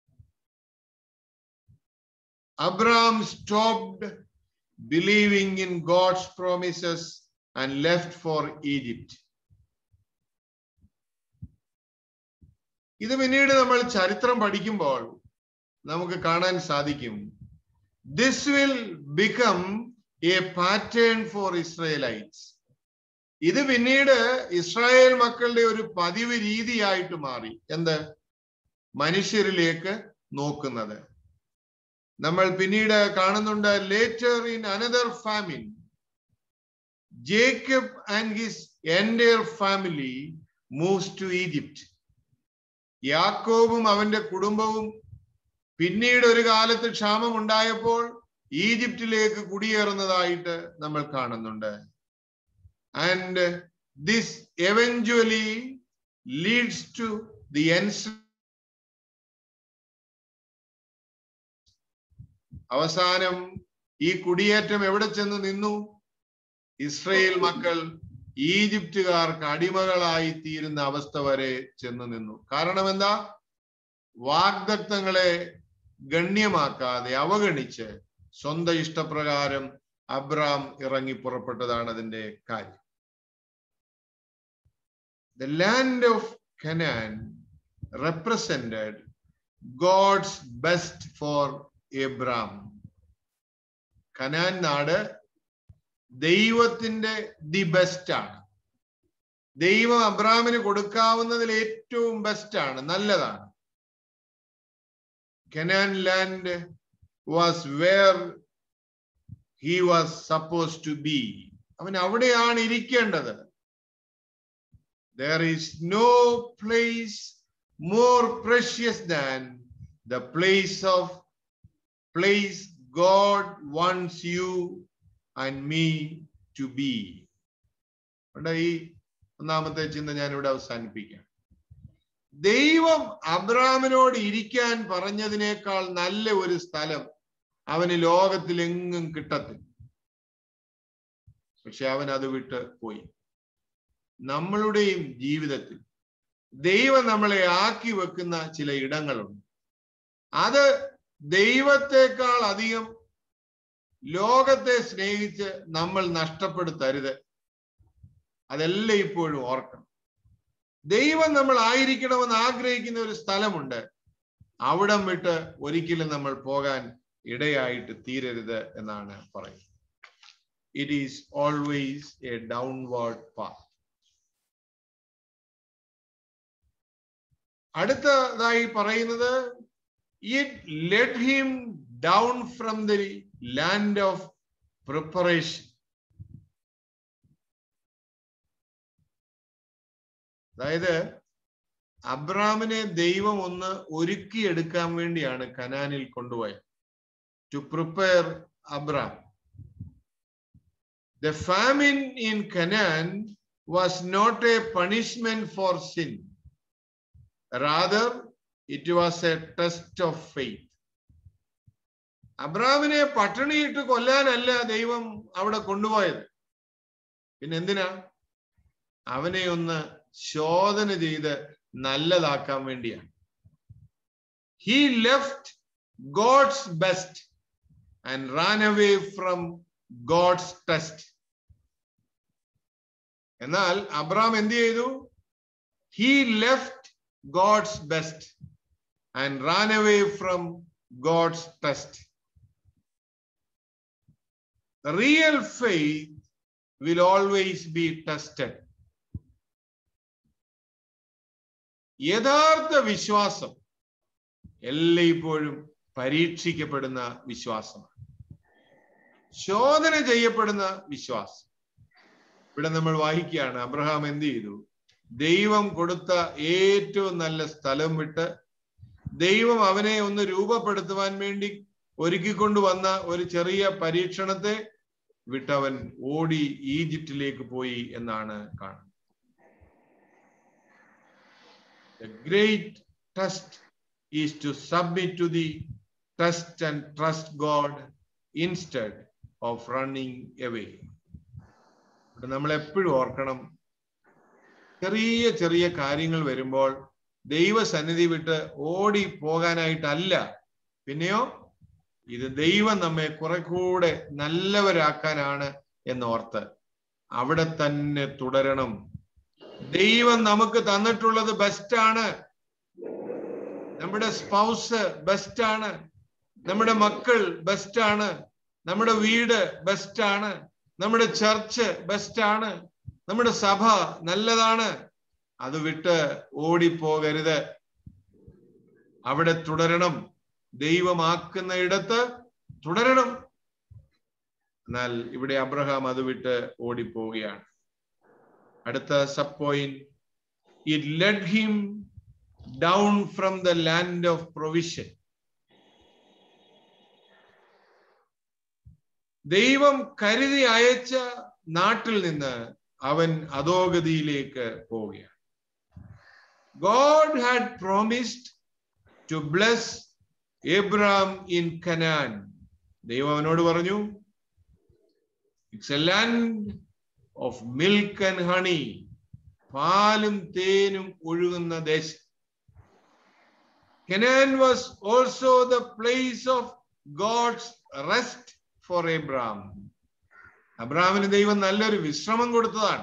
Abram stopped believing in God's promises and left for Egypt ഇത് പിന്നീട് നമ്മൾ ചരിത്രം പഠിക്കുമ്പോൾ നമുക്ക് കാണാൻ സാധിക്കും this will become a pattern for Israelites ഇത് പിന്നീട് ഇസ്രായേൽ മക്കളുടെ ഒരു പതിവ് രീതിയായിട്ട് മാറി എന്ത് മനുഷ്യരിലേക്ക് നോക്കുന്നത് നമ്മൾ പിന്നീട് കാണുന്നുണ്ട് later in another famine Jacob and his entire family moves to Egypt യാക്കോബും അവന്റെ കുടുംബവും പിന്നീട് ഒരു കാലത്ത് ക്ഷാമം ഉണ്ടായപ്പോൾ ഈജിപ്തിലേക്ക് കുടിയേറുന്നതായിട്ട് നമ്മൾ കാണുന്നുണ്ട് and this eventually leads to the ends അവസാനം ഈ കുടിയേറ്റം എവിടെ ചെന്ന് നിന്നു ഇസ്രയേൽ മക്കൾ ഈജിപ്തുകാർക്ക് അടിമകളായി തീരുന്ന അവസ്ഥ വരെ ചെന്നു നിന്നു കാരണം എന്താ വാഗ്ദത്തങ്ങളെ ഗണ്യമാക്കാതെ അവഗണിച്ച് സ്വന്തം ഇഷ്ടപ്രകാരം അബ്രാം ഇറങ്ങി പുറപ്പെട്ടതാണ് അതിന്റെ കാര്യം the land of Canaan represented God's best for Abram Canaan നാട് ദൈവത്തിന്റെ ദി ബെസ്റ്റ് ആണ് ദൈവം അബ്രാമിന് കൊടുക്കാവുന്നതിൽ ഏറ്റവും ബെസ്റ്റ് ആണ് നല്ലതാണ് Canaan land was where he was suppose to be അവൻ അവിടെയാണ് ഇരിക്കേണ്ടത് there is no place more precious than the place of place God wants you and me to be അവിടെ ഈ ഒന്നാമത്തെ ചിന്ത ഞാൻ ഇവിടെ അവസാനിപ്പിക്കാം ദൈവം അബ്രാമിനോട് ഇരിക്കാൻ പറഞ്ഞതിനേക്കാൾ നല്ല ഒരു സ്ഥലം അവന് ലോകത്തിലെങ്ങും കിട്ടത്തില്ല പക്ഷെ അവൻ അത് വിട്ട് പോയി നമ്മളുടെയും ജീവിതത്തിൽ ദൈവം നമ്മളെ ആക്കി വെക്കുന്ന ചില ഇടങ്ങളുണ്ട് അത് ദൈവത്തെക്കാൾ അധികം ലോകത്തെ സ്നേഹിച്ച് നമ്മൾ നഷ്ടപ്പെടുത്തരുത് അതെല്ലാം ഇപ്പോഴും ഓർക്കണം ദൈവം നമ്മൾ ആയിരിക്കണമെന്ന് ആഗ്രഹിക്കുന്ന ഒരു സ്ഥലമുണ്ട് അവിടം വിട്ട് ഒരിക്കലും നമ്മൾ പോകാൻ ഇടയായിട്ട് തീരരുത് എന്നാണ് പറയുന്നത് it is always a downward path അടുത്തതായി പറയുന്നത് it led him down from the land of preparation അതായത് അബ്രാമിനെ ദൈവം ഒന്ന് ഒരുക്കിയെടുക്കാൻ വേണ്ടിയാണ് കനാനിൽ കൊണ്ടുപോയത് to prepare Abram the famine in Canaan was not a punishment for sin rather it was a test of faith അബ്രാമിനെ പട്ടിണിയിട്ട് കൊല്ലാനല്ല ദൈവം അവിടെ കൊണ്ടുപോയത് പിന്നെ എന്തിനാ അവനെ ഒന്ന് ശോധന ചെയ്ത് നല്ലതാക്കാൻ വേണ്ടിയാണ് he left God's best and ran away from God's test എന്നാൽ അബ്രാം എന്ത് ചെയ്തു he left God's best and ran away from God's test real faith will always be tested. യഥാർത്ഥ വിശ്വാസം എല്ലായ്പ്പോഴും പരീക്ഷിക്കപ്പെടുന്ന വിശ്വാസമാണ് ശോധന ചെയ്യപ്പെടുന്ന വിശ്വാസം ഇവിടെ നമ്മൾ വായിക്കുകയാണ് അബ്രഹാം എന്ത് ചെയ്തു ദൈവം കൊടുത്ത ഏറ്റവും നല്ല സ്ഥലം വിട്ട് ദൈവം അവനെ ഒന്ന് രൂപപ്പെടുത്തുവാൻ വേണ്ടി ഒരുക്കിക്കൊണ്ടുവന്ന ഒരു ചെറിയ പരീക്ഷണത്തെ വിട്ടവൻ ഓടി ഈജിപ്തിലേക്ക് പോയി എന്നാണ് കാണുന്നത് The great test is to submit to the test and trust God instead of running away. ഇവിടെ നമ്മൾ എപ്പോഴും ഓർക്കണം ചെറിയ ചെറിയ കാര്യങ്ങൾ വരുമ്പോൾ ദൈവസന്നിധി വിട്ട് ഓടി പോകാനായിട്ടല്ല പിന്നെയോ ഇത് ദൈവം നമ്മെ കുറെ കൂടെ നല്ലവരാക്കാനാണ് എന്നോർത്ത് അവിടെ തന്നെ തുടരണം ദൈവം നമുക്ക് തന്നിട്ടുള്ളത് ബെസ്റ്റാണ് നമ്മുടെ സ്പൗസ് ബെസ്റ്റാണ് നമ്മുടെ മക്കൾ ബെസ്റ്റാണ് നമ്മുടെ വീട് ബെസ്റ്റാണ് നമ്മുടെ ചർച്ച് ബെസ്റ്റാണ് നമ്മുടെ സഭ നല്ലതാണ് അത് വിട്ട് ഓടിപ്പോകരുത് അവിടെ തുടരണം ദൈവമാക്കുന്ന ഇടത്ത് തുടരണം എന്നാൽ ഇവിടെ അബ്രഹാം അത് വിട്ട് ഓടിപ്പോവുകയാണ് അടുത്ത sub point it led him down from the land of provision ദൈവം കരുതി അയച്ച നാട്ടിൽ നിന്ന് അവൻ അധോഗതിയിലേക്ക് പോവുകയാണ് God had promised to bless Abram in Canaan ദൈവം അവനോട് പറഞ്ഞു it's a land of milk and honey പാലും തേനും ഒഴുകുന്ന ദേശം Canaan was also the place of God's rest for Abram അബ്രാമിന് ദൈവം നല്ലൊരു വിശ്രമം കൊടുത്തതാണ്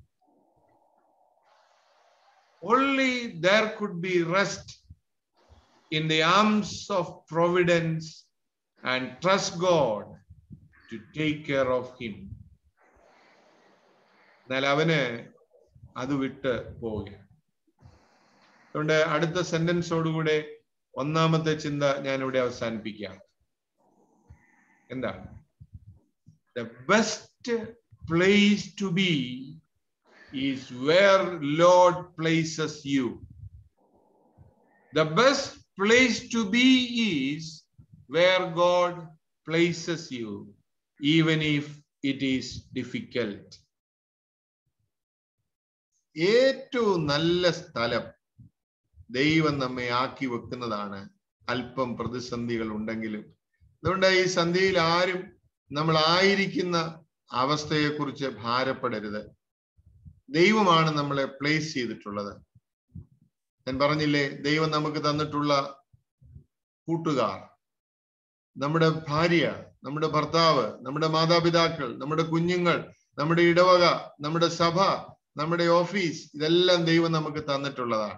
only there could be rest in the arms of providence and trust God to take care of him. എന്നാൽ അവന് അത് വിട്ട് പോവുകയാണ് അതുകൊണ്ട് അടുത്ത സെന്റൻസോടുകൂടെ ഒന്നാമത്തെ ചിന്ത ഞാൻ ഇവിടെ അവസാനിപ്പിക്കാം എന്താണ് the best place to be is where Lord places you the best place to be is where God places you, even if it is difficult. ഏറ്റവും നല്ല സ്ഥലം ദൈവം നമ്മെ ആക്കി വെക്കുന്നതാണ് അല്പം പ്രതിസന്ധികൾ ഉണ്ടെങ്കിലും അതുകൊണ്ട് ഈ സന്ധിയിൽ ആരും നമ്മൾ ആയിരിക്കുന്ന അവസ്ഥയെക്കുറിച്ച് ഭാരപ്പെടരുത് ദൈവമാണ് നമ്മളെ പ്ലേസ് ചെയ്തിട്ടുള്ളത് ഞാൻ പറഞ്ഞില്ലേ ദൈവം നമുക്ക് തന്നിട്ടുള്ള കൂട്ടുകാർ നമ്മുടെ ഭാര്യ നമ്മുടെ ഭർത്താവ് നമ്മുടെ മാതാപിതാക്കൾ നമ്മുടെ കുഞ്ഞുങ്ങൾ നമ്മുടെ ഇടവക നമ്മുടെ സഭ നമ്മുടെ ഓഫീസ് ഇതെല്ലാം ദൈവം നമുക്ക് തന്നിട്ടുള്ളതാണ്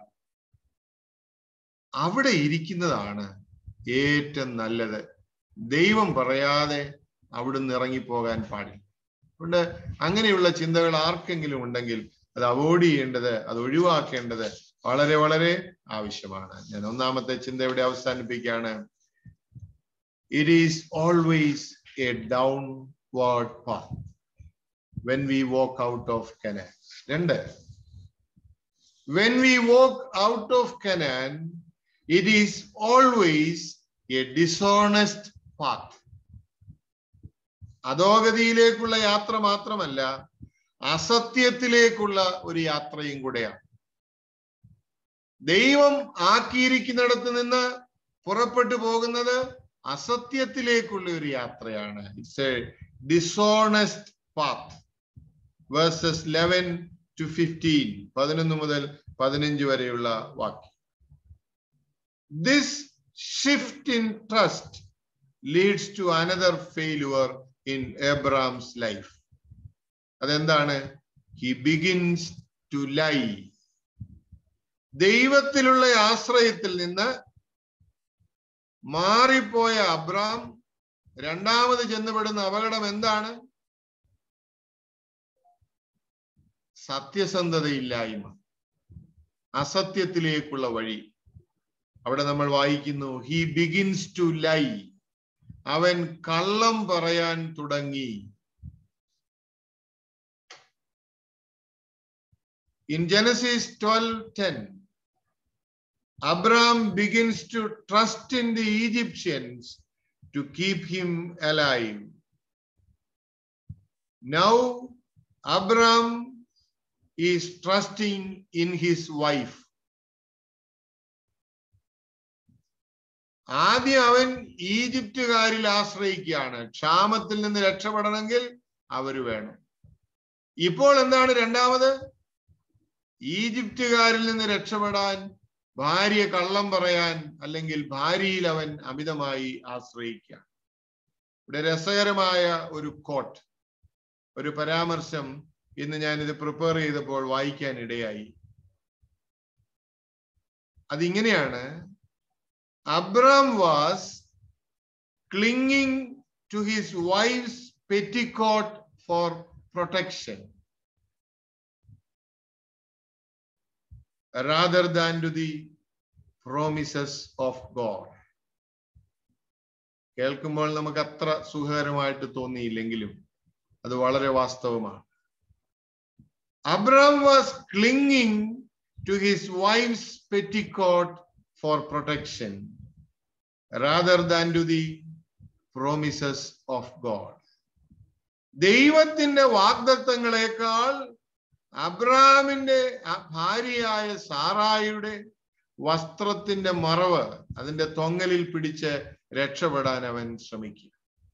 അവിടെ ഇരിക്കുന്നതാണ് ഏറ്റവും നല്ലത് ദൈവം പറയാതെ അവിടുന്ന് ഇറങ്ങിപ്പോകാൻ പാടില്ല അതുകൊണ്ട് അങ്ങനെയുള്ള ചിന്തകൾ ആർക്കെങ്കിലും ഉണ്ടെങ്കിൽ അത് അവോയ്ഡ് ചെയ്യേണ്ടത് അത് ഒഴിവാക്കേണ്ടത് വളരെ വളരെ ആവശ്യമാണ് ഞാൻ ഒന്നാമത്തെ ചിന്ത ഇവിടെ അവസാനിപ്പിക്കുകയാണ് it is always a downward path when we walk out of Canaan രണ്ട് when we walk out of Canaan it is always a dishonest path അധോഗതിയിലേക്കുള്ള യാത്ര മാത്രമല്ല അസത്യത്തിലേക്കുള്ള ഒരു യാത്രയും കൂടെയാണ് ദൈവം ആക്കിയിരിക്കുന്നിടത്ത് നിന്ന് പുറപ്പെട്ടു പോകുന്നത് അസത്യത്തിലേക്കുള്ള ഒരു യാത്രയാണ് it's a dishonest path verses eleven to fifteen പതിനൊന്ന് മുതൽ പതിനഞ്ച് വരെയുള്ള വാക്യം this shift in trust leads to another failure in Abram's life അതെന്താണ് ഹി ബിഗിൻസ് ടു ലൈ ദൈവത്തിലുള്ള ആശ്രയത്തിൽ നിന്ന് മാറിപ്പോയ അബ്രാം രണ്ടാമത് ചെന്നുപെടുന്ന അപകടം എന്താണ് സത്യസന്ധതയില്ലായ്മ അസത്യത്തിലേക്കുള്ള വഴി അവിടെ നമ്മൾ വായിക്കുന്നു ഹി ബിഗിൻസ് ടു ലൈ അവൻ കള്ളം പറയാൻ തുടങ്ങി In Genesis 12:10, Abraham begins to trust in the Egyptians to keep him alive. Now, Abraham is trusting in his wife. ആദ്യം അവൻ ഈജിപ്തുകാരിൽ ആശ്രയിക്കുകയാണ് ക്ഷാമത്തിൽ നിന്ന് രക്ഷപ്പെടണമെങ്കിൽ അവര് വേണം ഇപ്പോൾ എന്താണ് രണ്ടാമത് ഈജിപ്തുകാരിൽ നിന്ന് രക്ഷപ്പെടാൻ ഭാര്യ കള്ളം പറയാൻ അല്ലെങ്കിൽ ഭാര്യയിൽ അവൻ അമിതമായി ആശ്രയിക്കുക ഇവിടെ രസകരമായ ഒരു കോട്ട് ഒരു പരാമർശം ഇന്ന് ഞാൻ ഇത് പ്രിപ്പയർ ചെയ്തപ്പോൾ വായിക്കാൻ ഇടയായി അതിങ്ങനെയാണ് Abram was clinging to his wife's petticoat for protection rather than to the promises of God. കേൾക്കുമ്പോൾ നമുക്ക് അത്ര സുഖകരമായിട്ട് തോന്നിയില്ലെങ്കിലും അത് വളരെ വാസ്തവമാണ് Abram was clinging to his wife's petticoat for protection rather than to the promises of God ദൈവത്തിന്റെ വാഗ്ദത്തങ്ങളെക്കാൾ അബ്രാമിന്റെ ഭാര്യയായ സാറായിയുടെ വസ്ത്രത്തിന്റെ മറവ് അതിന്റെ തൊങ്ങലിൽ പിടിച്ച് രക്ഷപ്പെടാൻ അവൻ ശ്രമിക്കും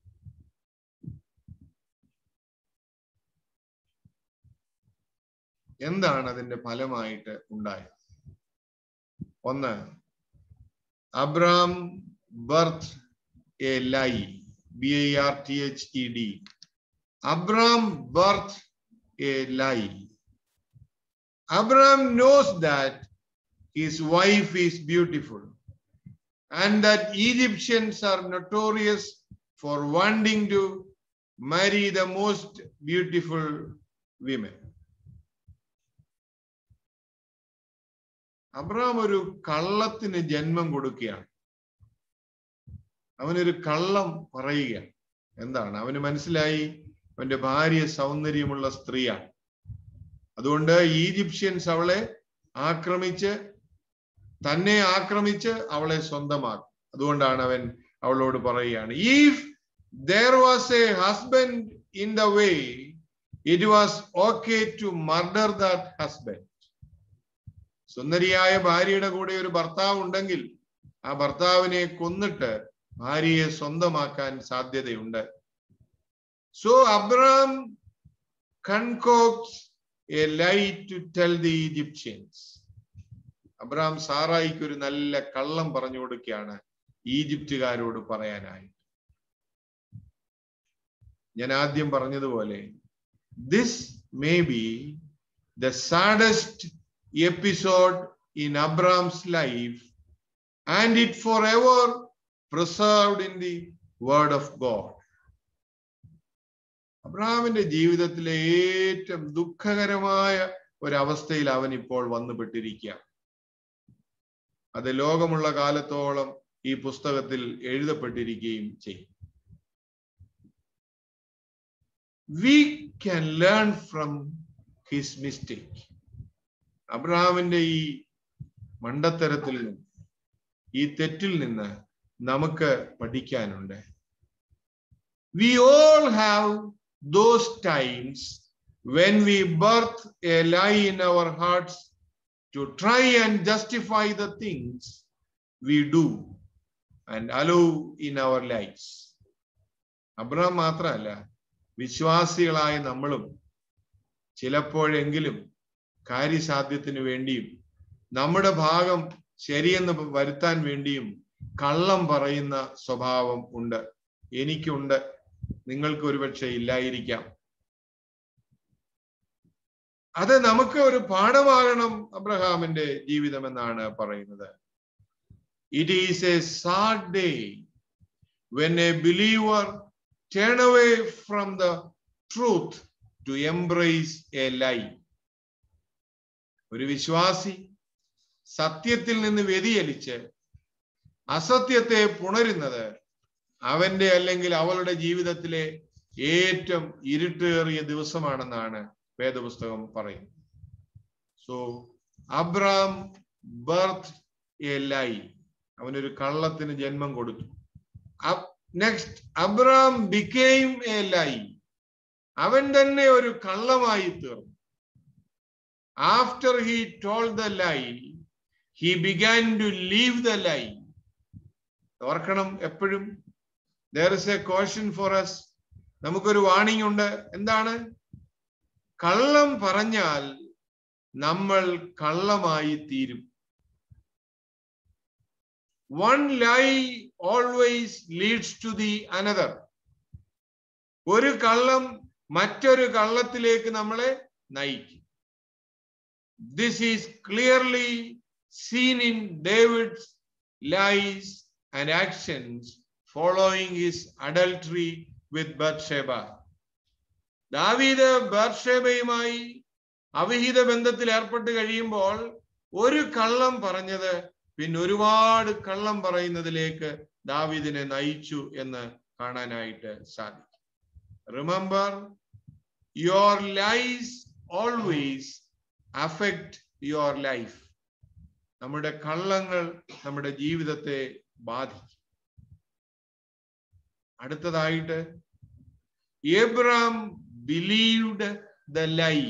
എന്താണ് അതിന്റെ ഫലമായിട്ട് ഉണ്ടായത് ഒന്ന് Abram birth a lie B I R T H E D Abram birth a lie Abraham knows that his wife is beautiful and that Egyptians are notorious for wanting to marry the most beautiful women. Abraham ഒരു കള്ളത്തിന് ജന്മം കൊടുക്കുകയാണ് അവനൊരു കള്ളം പറയുകയാണ് എന്താണ് അവന് മനസ്സിലായി അവന്റെ ഭാര്യ സൗന്ദര്യമുള്ള സ്ത്രീയാണ് അതുകൊണ്ട് ഈജിപ്ഷ്യൻസ് അവളെ ആക്രമിച്ച് തന്നെ ആക്രമിച്ച് അവളെ സ്വന്തമാക്കും അതുകൊണ്ടാണ് അവൻ അവളോട് പറയുകയാണ് if there was a husband in the way it was okay to murder that husband സുന്ദരിയായ ഭാര്യയുടെ കൂടെ ഒരു ഭർത്താവ് ഉണ്ടെങ്കിൽ ആ ഭർത്താവിനെ കൊന്നിട്ട് ഭാര്യയെ സ്വന്തമാക്കാൻ സാധ്യതയുണ്ട് so Abram concocts a lie to tell the Egyptians Abraham സാറായിക്ക് ഒരു നല്ല കള്ളം പറഞ്ഞു കൊടുക്കുകയാണ് ഈജിപ്തുകാരോട് പറയാനായി ഞാൻ ആദ്യം പറഞ്ഞതുപോലെ this may be the saddest episode in Abram's life and it for ever preserved in the word of God അബ്രഹാമിന്റെ ജീവിതത്തിലെ ഏറ്റവും ദുഃഖകരമായ ഒരവസ്ഥയിൽ അവൻ ഇപ്പോൾ വന്നുപെട്ടിരിക്കുക അത് ലോകമുള്ള കാലത്തോളം ഈ പുസ്തകത്തിൽ എഴുതപ്പെട്ടിരിക്കുകയും ചെയ്യും we can learn from his mistake അബ്രഹാമിന്റെ ഈ മണ്ടത്തരത്തിൽ നിന്ന് ഈ തെറ്റിൽ നിന്ന് നമുക്ക് പഠിക്കാനുണ്ട് we all have those times when we birth a lie in our hearts to try and justify the things we do and allow in our lives. Abraham മാത്രമല്ല വിശ്വാസികളായ നമ്മളും ചിലപ്പോഴെങ്കിലും കാര്യസാധ്യത്തിന് വേണ്ടിയും നമ്മുടെ ഭാഗം ശരിയെന്ന് വരുത്താൻ വേണ്ടിയും കള്ളം പറയുന്ന സ്വഭാവം ഉണ്ട് എനിക്കുണ്ട് നിങ്ങൾക്ക് ഒരുപക്ഷെ ഇല്ലായിരിക്കാം അത് നമുക്ക് ഒരു പാഠമാകണം അബ്രഹാമിന്റെ ജീവിതം എന്നാണ് പറയുന്നത് it is a sad day when a believer turn away from the truth to embrace a lie ഒരു വിശ്വാസി സത്യത്തിൽ നിന്ന് വ്യതിചലിച്ച് അസത്യത്തെ പുണരുന്നത് അവന്റെ അല്ലെങ്കിൽ അവളുടെ ജീവിതത്തിലെ ഏറ്റവും ഇരുട്ടേറിയ ദിവസമാണെന്നാണ് വേദപുസ്തകം പറയുന്നത് so Abram birth a lie അവനൊരു കള്ളത്തിന് ജന്മം കൊടുത്തു next Abram became a lie അവൻ തന്നെ ഒരു കള്ളമായി തീർന്നു after he told the lie he began to live the lie ഓർക്കണം എപ്പോഴും there is a caution for us നമുക്കൊരു വാണിംഗ് ഉണ്ട് എന്താണ് കള്ളം പറഞ്ഞാൽ നമ്മൾ കള്ളമായി തീരും one lie always leads to the another ഒരു കള്ളം മറ്റൊരു കള്ളത്തിലേക്ക് നമ്മളെ നയിക്കും this is clearly seen in David's lies and actions following his adultery with Bathsheba ദാവീദ് ബർഷേബയുമായി അവിഹിത ബന്ധത്തിൽ ഏർപ്പെട്ട് കഴിയുമ്പോൾ ഒരു കള്ളം പറഞ്ഞത് പിന്നെ ഒരുപാട് കള്ളം പറയുന്നതിലേക്ക് ദാവീദിനെ നയിച്ചു എന്ന് കാണാനായിട്ട് സാധിക്കും remember your lies always affect your life നമ്മുടെ കള്ളങ്ങൾ നമ്മുടെ ജീവിതത്തെ ബാധിക്കും അടുത്തതായിട്ട് എബ്രാം ബിലീവ്ഡ് ദ ലൈ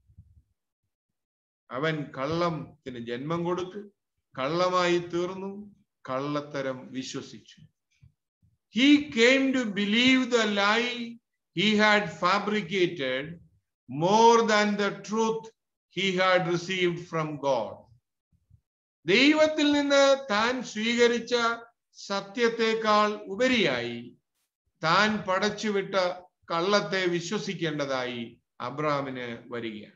അവൻ കള്ളത്തിന് ജന്മം കൊടുത്തു കള്ളമായി തീർന്നു കള്ളത്തരം വിശ്വസിച്ചു he came to believe the lie he had fabricated more than the truth he had received from God ദൈവത്തിൽ നിന്ന് താൻ സ്വീകരിച്ച സത്യത്തെക്കാൾ ഉപരിയായി താൻ പടച്ചുവിട്ട കള്ളത്തെ വിശ്വസിക്കേണ്ടതായി അബ്രാമിന് വരികയാണ്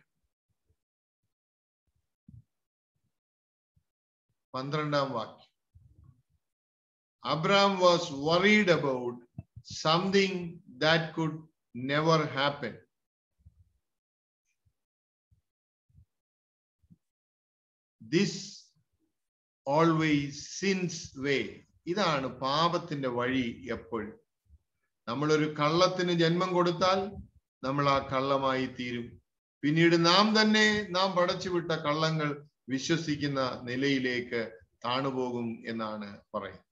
പന്ത്രണ്ടാം വാക്യം Abram was worried about something that could never happen this always sin's way ഇതാണ് പാപത്തിന്റെ വഴി എപ്പോഴും നമ്മളൊരു കള്ളത്തിന് ജന്മം കൊടുത്താൽ നമ്മൾ ആ കള്ളമായി തീരും പിന്നീട് നാം തന്നെ നാം പടച്ചുവിട്ട കള്ളങ്ങൾ വിശ്വസിക്കുന്ന നിലയിലേക്ക് താണുപോകും എന്നാണ് പറയുന്നത്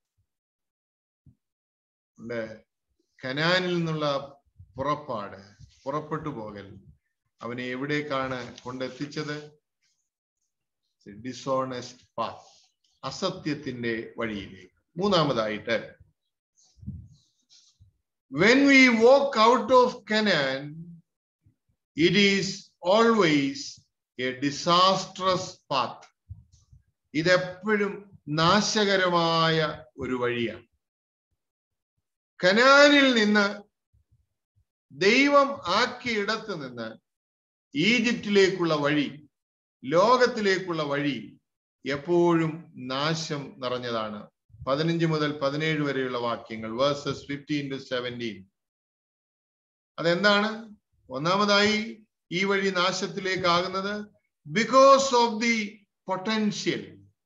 കനാനിൽ നിന്നുള്ള പുറപ്പാട് പുറപ്പെട്ടു പോകൽ അവനെ എവിടേക്കാണ് കൊണ്ടെത്തിച്ചത് ഡിസോണസ്റ്റ് പാത്ത് അസത്യത്തിന്റെ വഴിയിലേക്ക് മൂന്നാമതായിട്ട് when we walk out of Canaan, it is always a disastrous path. ഇതെപ്പോഴും നാശകരമായ ഒരു വഴിയാണ് കനാനിൽ നിന്ന് ദൈവം ആക്കിയിടത്ത് നിന്ന് ഈജിപ്തിലേക്കുള്ള വഴി ലോകത്തിലേക്കുള്ള വഴി എപ്പോഴും നാശം നിറഞ്ഞതാണ് പതിനഞ്ച് മുതൽ പതിനേഴ് വരെയുള്ള വാക്യങ്ങൾ വേഴ്സസ് ഫിഫ്റ്റീൻ ടു സെവൻറ്റീൻ അതെന്താണ് ഒന്നാമതായി ഈ വഴി നാശത്തിലേക്കാകുന്നത് because of the potential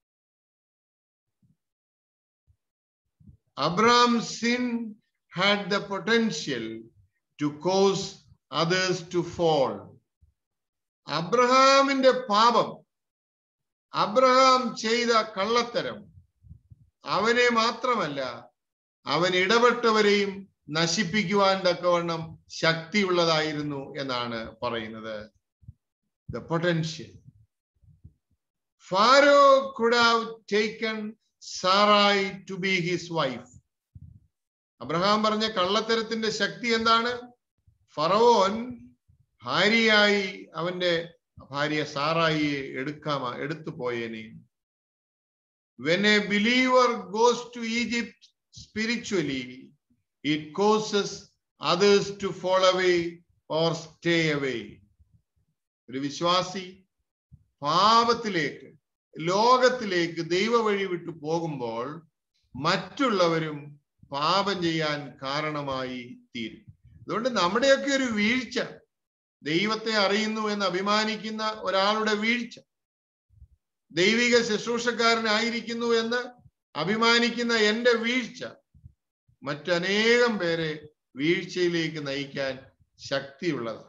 Abram sin had the potential to cause others to fall അബ്രഹാമിന്റെ പാപം അബ്രഹാം ചെയ്ത കള്ളത്തരം അവനെ മാത്രമല്ല അവൻ ഇടപെട്ടവരെയും നശിപ്പിക്കുവാൻ തക്കവണ്ണം ശക്തിയുള്ളതായിരുന്നു എന്നാണ് പറയുന്നത് the potential Pharaoh could have taken Sarai to be his wife Abraham പറഞ്ഞ കള്ളത്തരത്തിന്റെ ശക്തി എന്താണ് ഫറവോൻ ഭാര്യയായി അവന്റെ ഭാര്യ സാറായിയെ എടുക്കാമ എടുത്തു പോയേനെ when a believer goes to Egypt spiritually, it causes others to fall away or stay away. ഒരു വിശ്വാസി പാപത്തിലേക്ക് ലോകത്തിലേക്ക് ദൈവ വഴി വിട്ടു പോകുമ്പോൾ മറ്റുള്ളവരും പാപം ചെയ്യാൻ കാരണമായി തീരും അതുകൊണ്ട് നമ്മുടെയൊക്കെ ഒരു വീഴ്ച ദൈവത്തെ അറിയുന്നു എന്ന് അഭിമാനിക്കുന്ന ഒരാളുടെ വീഴ്ച ദൈവിക ശുശ്രൂഷക്കാരനായിരിക്കുന്നു എന്ന് അഭിമാനിക്കുന്ന എന്റെ വീഴ്ച മറ്റനേകം പേരെ വീഴ്ചയിലേക്ക് നയിക്കാൻ ശക്തിയുള്ളതാണ്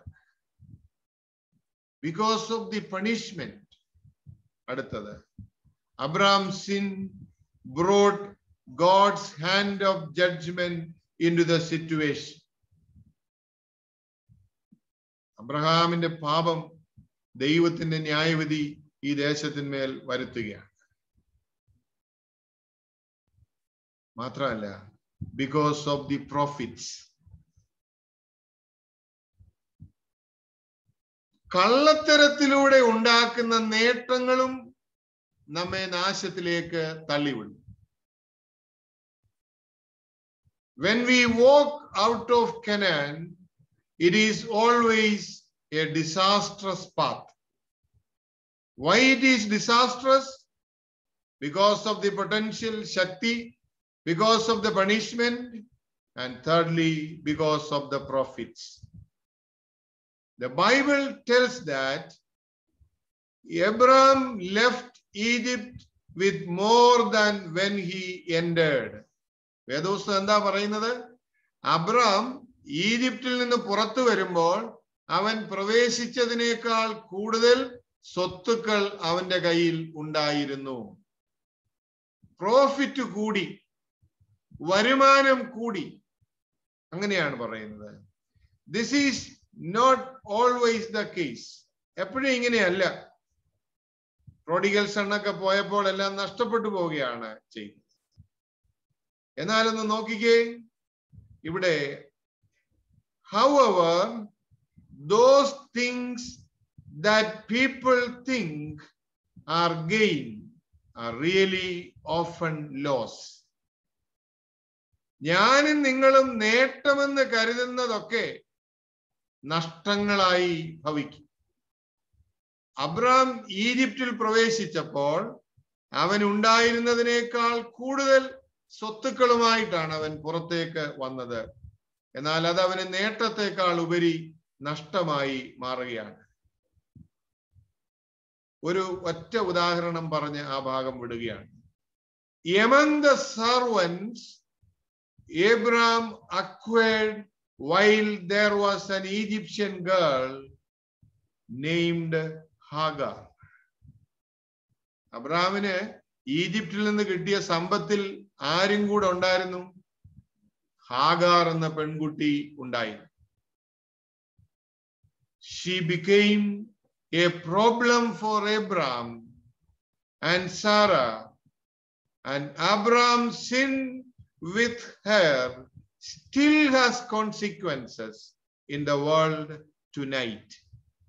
ബിക്കോസ് ഓഫ് ദി പണിഷ്മെന്റ് അടുത്തത് Abram sin brought God's hand of judgement into the situation അബ്രഹാമിന്റെ പാപം ദൈവത്തിന്റെ ന്യായവിധി ഈ ദേശത്തിന്മേൽ വരുത്തുകയാണ് മാത്രമല്ല ബിക്കോസ് ഓഫ് ദി പ്രോഫിറ്റ്സ് കള്ളത്തരത്തിലൂടെ ഉണ്ടാക്കുന്ന നേട്ടങ്ങളും നമ്മെ നാശത്തിലേക്ക് തള്ളിവിടും when we walk out of Canaan, it is always a disastrous path. Why it is disastrous? Because of the potential Shakti, because of the punishment, and thirdly, because of the prophets. The Bible tells that Abraham left Egypt with more than when he entered. വേദോസ്തം എന്താ പറയുന്നത് Abram ഈജിപ്തിൽ നിന്ന് പുറത്തു വരുമ്പോൾ അവൻ പ്രവേശിച്ചതിനേക്കാൾ കൂടുതൽ സ്വത്തുക്കൾ അവന്റെ കയ്യിൽ ഉണ്ടായിരുന്നു പ്രോഫിറ്റ് കൂടി വരുമാനം കൂടി അങ്ങനെയാണ് പറയുന്നത് this is not always the case എപ്പോഴും ഇങ്ങനെയല്ല പ്രോഡിഗൽ സണ്ണൊക്കെ പോയപ്പോൾ എല്ലാം നഷ്ടപ്പെട്ടു പോവുകയാണ് ചെയ്യുന്നത് എന്നാലൊന്ന് നോക്കിക്കേ ഇവിടെ however those things that people think are gain are really often loss ഞാനും നിങ്ങളും നേട്ടമെന്ന് കരുതുന്നതൊക്കെ നഷ്ടങ്ങളായി ഭവിക്കും അബ്രാം ഈജിപ്തിൽ പ്രവേശിച്ചപ്പോൾ അവൻ ഉണ്ടായിരുന്നതിനേക്കാൾ കൂടുതൽ സ്വത്തുക്കളുമായിട്ടാണ് അവൻ പുറത്തേക്ക് വന്നത് എന്നാൽ അത് അവന് നേട്ടത്തെക്കാൾ ഉപരി നഷ്ടമായി മാറുകയാണ് ഒരു ഒറ്റ ഉദാഹരണം പറഞ്ഞ് ആ ഭാഗം വിടുകയാണ് among the servants Abram acquired while there was an Egyptian girl named Hagar അബ്രാമിന് ഈജിപ്തിൽ നിന്ന് കിട്ടിയ സമ്പത്തിൽ ആരും കൂടെ ഉണ്ടായിരുന്നു ഹാഗാർ എന്ന പെൺകുട്ടി ഉണ്ടായിരുന്നു she became a problem for Abram and Sarah and Abram sin with her still has consequences in the world tonight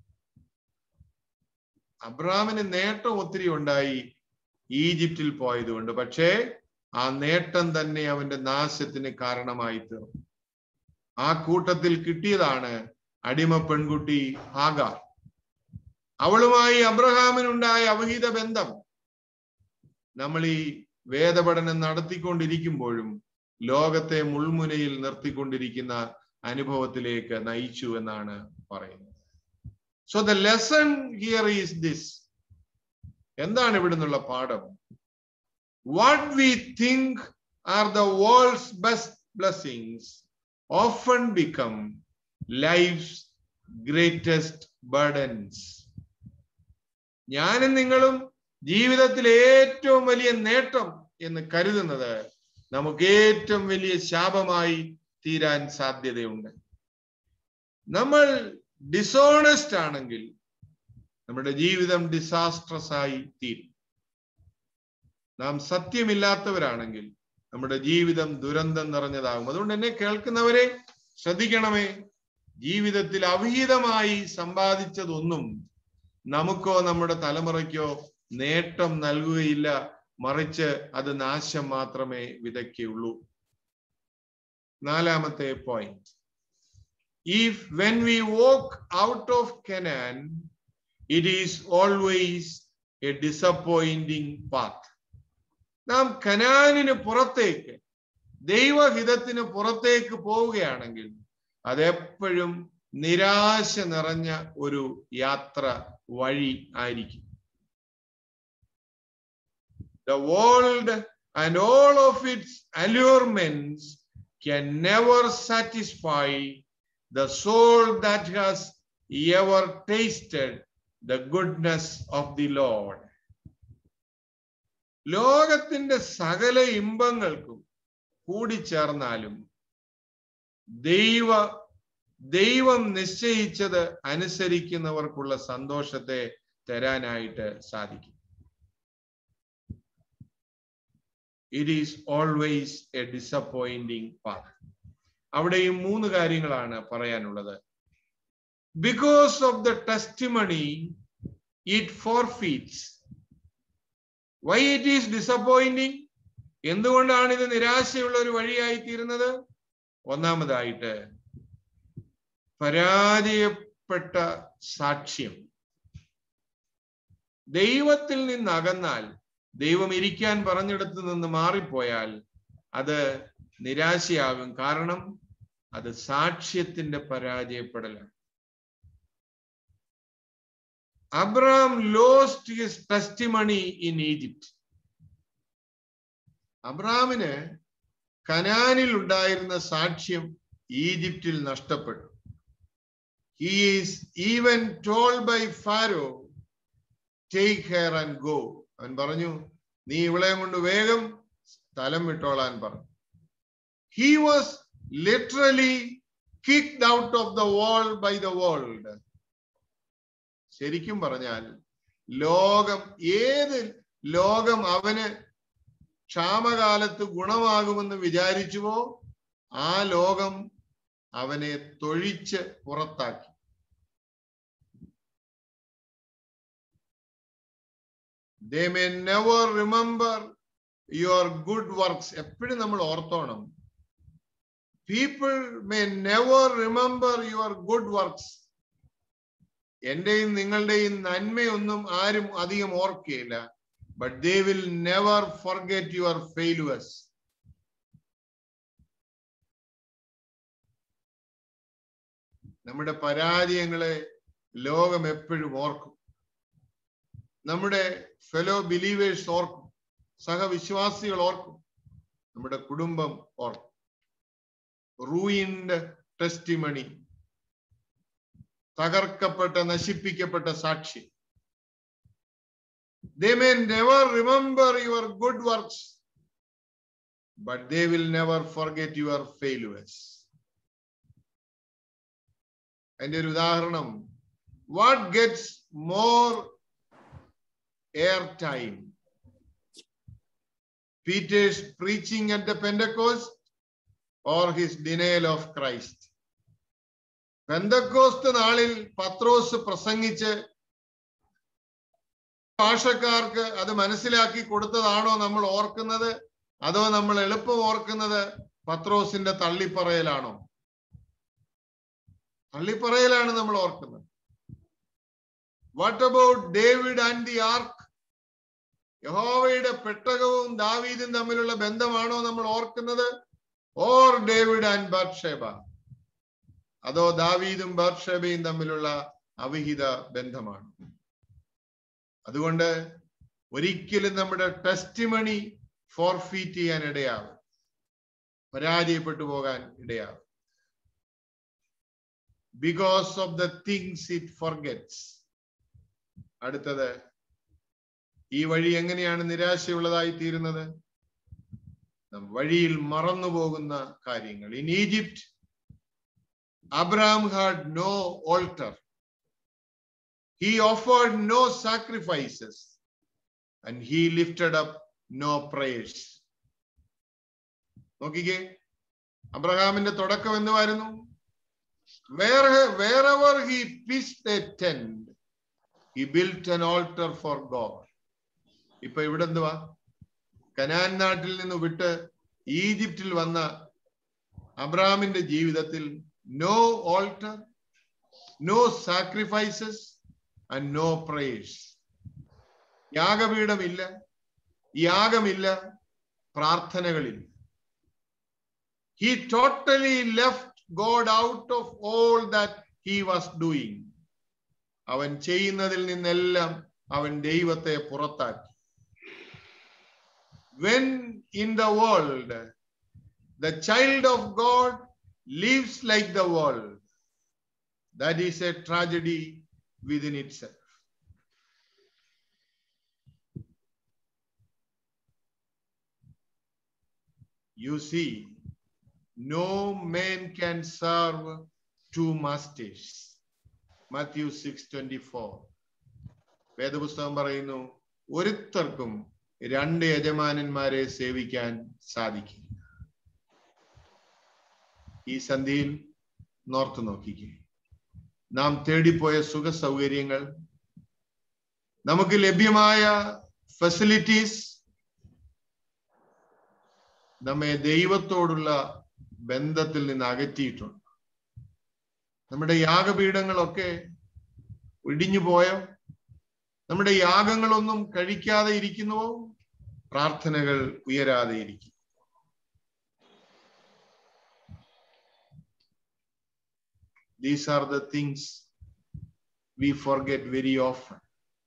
അബ്രാമിന് നേട്ടം ഒത്തിരി ഉണ്ടായി ഈജിപ്തിൽ പോയതുകൊണ്ട് പക്ഷേ ആ നേട്ടം തന്നെ അവന്റെ നാശത്തിന് കാരണമായി തീർന്നു ആ കൂട്ടത്തിൽ കിട്ടിയതാണ് അടിമ പെൺകുട്ടി ഹാഗാർ അവളുമായി അബ്രഹാമിനുണ്ടായ അവഹിത ബന്ധം നമ്മൾ ഈ വേദപഠനം നടത്തിക്കൊണ്ടിരിക്കുമ്പോഴും ലോകത്തെ മുൾമുനയിൽ നിർത്തിക്കൊണ്ടിരിക്കുന്ന അനുഭവത്തിലേക്ക് നയിച്ചു എന്നാണ് പറയുന്നത് so the lesson here is this എന്താണ് ഇവിടുന്നുള്ള പാഠം what we think are the world's best blessings often become life's greatest burdens ഞാനും നിങ്ങളും ജീവിതത്തിൽ ഏറ്റവും വലിയ നേട്ടം എന്ന് കരുതുന്നത് നമുക്ക് ഏറ്റവും വലിയ ശാപമായി തീരാൻ സാധ്യതയുണ്ട് നമ്മൾ ഡിസോണസ്റ്റ് ആണെങ്കിൽ നമ്മുടെ ജീവിതം ഡിസാസ്ട്രസ് ആയി തീരും നാം സത്യമില്ലാത്തവരാണെങ്കിൽ നമ്മുടെ ജീവിതം ദുരന്തം നിറഞ്ഞതാകും അതുകൊണ്ട് എന്നെ കേൾക്കുന്നവരെ ശ്രദ്ധിക്കണമേ ജീവിതത്തിൽ അവിഹിതമായി സമ്പാദിച്ചതൊന്നും നമുക്കോ നമ്മുടെ തലമുറയ്ക്കോ നേട്ടം നൽകുകയില്ല മറിച്ച് അത് നാശം മാത്രമേ വിതയ്ക്കുള്ളൂ നാലാമത്തെ point if when we walk out of Canaan it is always a disappointing path നാം കനാനിന് പുറത്തേക്ക് ദൈവഹിതത്തിന് പുറത്തേക്ക് പോവുകയാണെങ്കിൽ അതെപ്പോഴും നിരാശ നിറഞ്ഞ ഒരു യാത്ര വഴി ആയിരിക്കും the world and all of its allurements can never satisfy the soul that has ever tasted the goodness of the Lord ലോകത്തിന്റെ സകല ഇമ്പങ്ങൾക്കും കൂടിച്ചേർന്നാലും ദൈവ ദൈവം നിശ്ചയിച്ചത് അനുസരിക്കുന്നവർക്കുള്ള സന്തോഷത്തെ തരാനായിട്ട് സാധിക്കും it is always a disappointing path അവിടെയും മൂന്ന് കാര്യങ്ങളാണ് പറയാനുള്ളത് because of the testimony it forfeits why it is disappointing എന്തുകൊണ്ടാണ് ഇത് നിരാശയുള്ള ഒരു വഴിയായി തീരുന്നത് ഒന്നാമതായിട്ട് പരാജയപ്പെട്ട സാക്ഷ്യം ദൈവത്തിൽ നിന്ന് അകന്നാൽ ദൈവം ഇരിക്കാൻ പറഞ്ഞിടത്ത് നിന്ന് മാറിപ്പോയാൽ അത് നിരാശയാകും കാരണം അത് സാക്ഷ്യത്തിന്റെ പരാജയപ്പെടലാണ് Abraham lost his testimony in Egypt അബ്രഹാമിന് കനാനിൽ ഉണ്ടായിരുന്ന സാക്ഷ്യം ഈജിപ്തിൽ നഷ്ടപ്പെട്ടു he is even told by Pharaoh take her and go അവൻ പറഞ്ഞു നീ ഇവളെ കൊണ്ട് വേഗം സ്ഥലം വിട്ടോളാൻ പറഞ്ഞു he was literally kicked out of the world by the world ശരിക്കും പറഞ്ഞാൽ ലോകം ഏത് ലോകം അവന് ക്ഷാമകാലത്ത് ഗുണമാകുമെന്ന് വിചാരിച്ചുവോ ആ ലോകം അവനെ തൊഴിച്ച് പുറത്താക്കി they may never remember your good works എപ്പോഴും നമ്മൾ ഓർത്തോണം people may never remember your good works എന്റെയും നിങ്ങളുടെയും നന്മയൊന്നും ആരും അധികം ഓർക്കുകയില്ല but they will never forget your failures നമ്മുടെ പരാജയങ്ങളെ ലോകം എപ്പോഴും ഓർക്കും നമ്മുടെ ഫെലോ ബിലീവേഴ്സ് ഓർക്കും സഹവിശ്വാസികൾ ഓർക്കും നമ്മുടെ കുടുംബം ഓർക്കും റൂയിൻഡ് ടെസ്റ്റിമണി തകർക്കപ്പെട്ട നശിപ്പിക്കപ്പെട്ട സാക്ഷി they may never remember your good works but they will never forget your failures അതിന്റെ ഒരു ഉദാഹരണം what gets more air time Peter's preaching at the Pentecost or his denial of Christ Pentecost നാളിൽ പത്രോസ് പ്രസംഗിച്ച് ഭാഷക്കാർക്ക് അത് മനസ്സിലാക്കി കൊടുത്തതാണോ നമ്മൾ ഓർക്കുന്നത് അതോ നമ്മൾ എളുപ്പം ഓർക്കുന്നത് പത്രോസിന്റെ തള്ളിപ്പറയലാണോ തള്ളിപ്പറയലാണ് നമ്മൾ ഓർക്കുന്നത് what about David and the ark യഹോവയുടെ പെട്ടകവും ദാവീദും തമ്മിലുള്ള ബന്ധമാണോ നമ്മൾ ഓർക്കുന്നത് ഓർ ഡേവിഡ് ആൻഡ് ബർഷേബ അതോ ദാവീദും ബർഷേബയും തമ്മിലുള്ള അവിഹിത ബന്ധമാണ് അതുകൊണ്ട് ഒരിക്കലും നമ്മുടെ ടെസ്റ്റിമണി ഫോർഫീറ്റ് ചെയ്യാൻ ഇടയാവും പരാജയപ്പെട്ടു പോകാൻ ഇടയാവും because of the things it forgets അടുത്തത് ഈ വഴി എങ്ങനെയാണ് നിരാശയുള്ളതായി തീരുന്നത് വഴിയിൽ മറന്നു പോകുന്ന കാര്യങ്ങൾ in Egypt Abraham had no altar He offered no sacrifices and he lifted up no prayers. നോക്കിക്കേ അബ്രഹാമിന്റെ തുടക്കം എന്തുവായിരുന്നു വേറെ wherever he pitched a tent he built an altar for God. ഇപ്പൊ ഇവിടെ എന്തുവാ കനാൻ നാട്ടിൽ നിന്ന് വിട്ട് ഈജിപ്തിൽ വന്ന അബ്രഹാമിന്റെ ജീവിതത്തിൽ no altar no sacrifices and no prayers യാഗപീഠമില്ല യാഗമില്ല പ്രാർത്ഥനകളില്ല he totally left God out of all that he was doing അവൻ ചെയ്യുന്നതിൽ നിന്നെല്ലാം അവൻ ദൈവത്തെ പുറത്താക്കി when in the world the child of God lives like the world that is a tragedy within itself. You see, no man can serve two masters. Matthew 6 24. വേദപുസ്തകം പറയുന്നു ഒരുത്തർക്കും രണ്ട് യജമാനന്മാരെ സേവിക്കാൻ സാധിക്കും ഈ സന്ധിയിൽ നോർത്ത് നോക്കിക്കേ നാം തേടിപ്പോയ സുഖ സൗകര്യങ്ങൾ നമുക്ക് ലഭ്യമായ ഫെസിലിറ്റീസ് നമ്മെ ദൈവത്തോടുള്ള ബന്ധത്തിൽ നിന്ന് അകറ്റിയിട്ടുണ്ട് നമ്മുടെ യാഗപീഠങ്ങളൊക്കെ ഇടിഞ്ഞു പോയോ നമ്മുടെ യാഗങ്ങളൊന്നും കഴിക്കാതെ ഇരിക്കുന്നുവോ പ്രാർത്ഥനകൾ ഉയരാതെ ഇരിക്കും these are the things we forget very often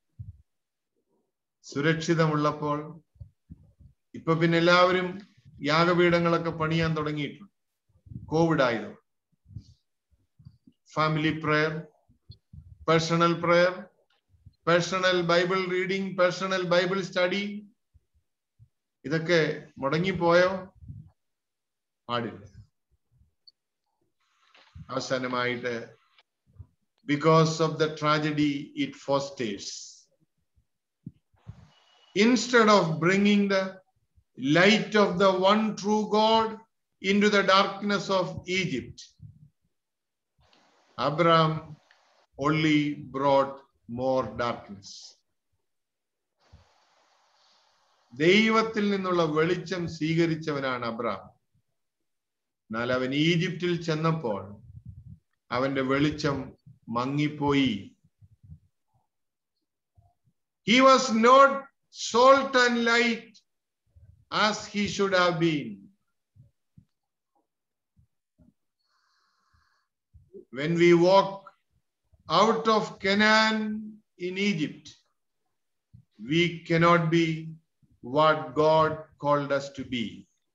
സുരക്ഷിതമുള്ളപ്പോൾ ഇപ്പൊ പിന്നെ എല്ലാവരും യാഗപീഠങ്ങളൊക്കെ പണിയാൻ തുടങ്ങിയിട്ടുണ്ട് കോവിഡ് ആയത് family prayer personal prayer personal Bible reading personal Bible study ഇതൊക്കെ മുടങ്ങിപ്പോയോ പാടില്ല അവസാനമായിട്ട് because of the tragedy it fosters instead of bringing the light of the one true God into the darkness of Egypt. Abraham only brought more darkness. ദൈവത്തിൽ നിന്നുള്ള വെളിച്ചം സ്വീകരിച്ചവനാണ് Abram എന്നാൽ അവൻ ഈജിപ്തിൽ ചെന്നപ്പോൾ അവന്റെ വെളിച്ചം മങ്ങിപ്പോയി he was not salt and light as he should have been. When we walk out of Canaan in Egypt, we cannot be what God called us to be.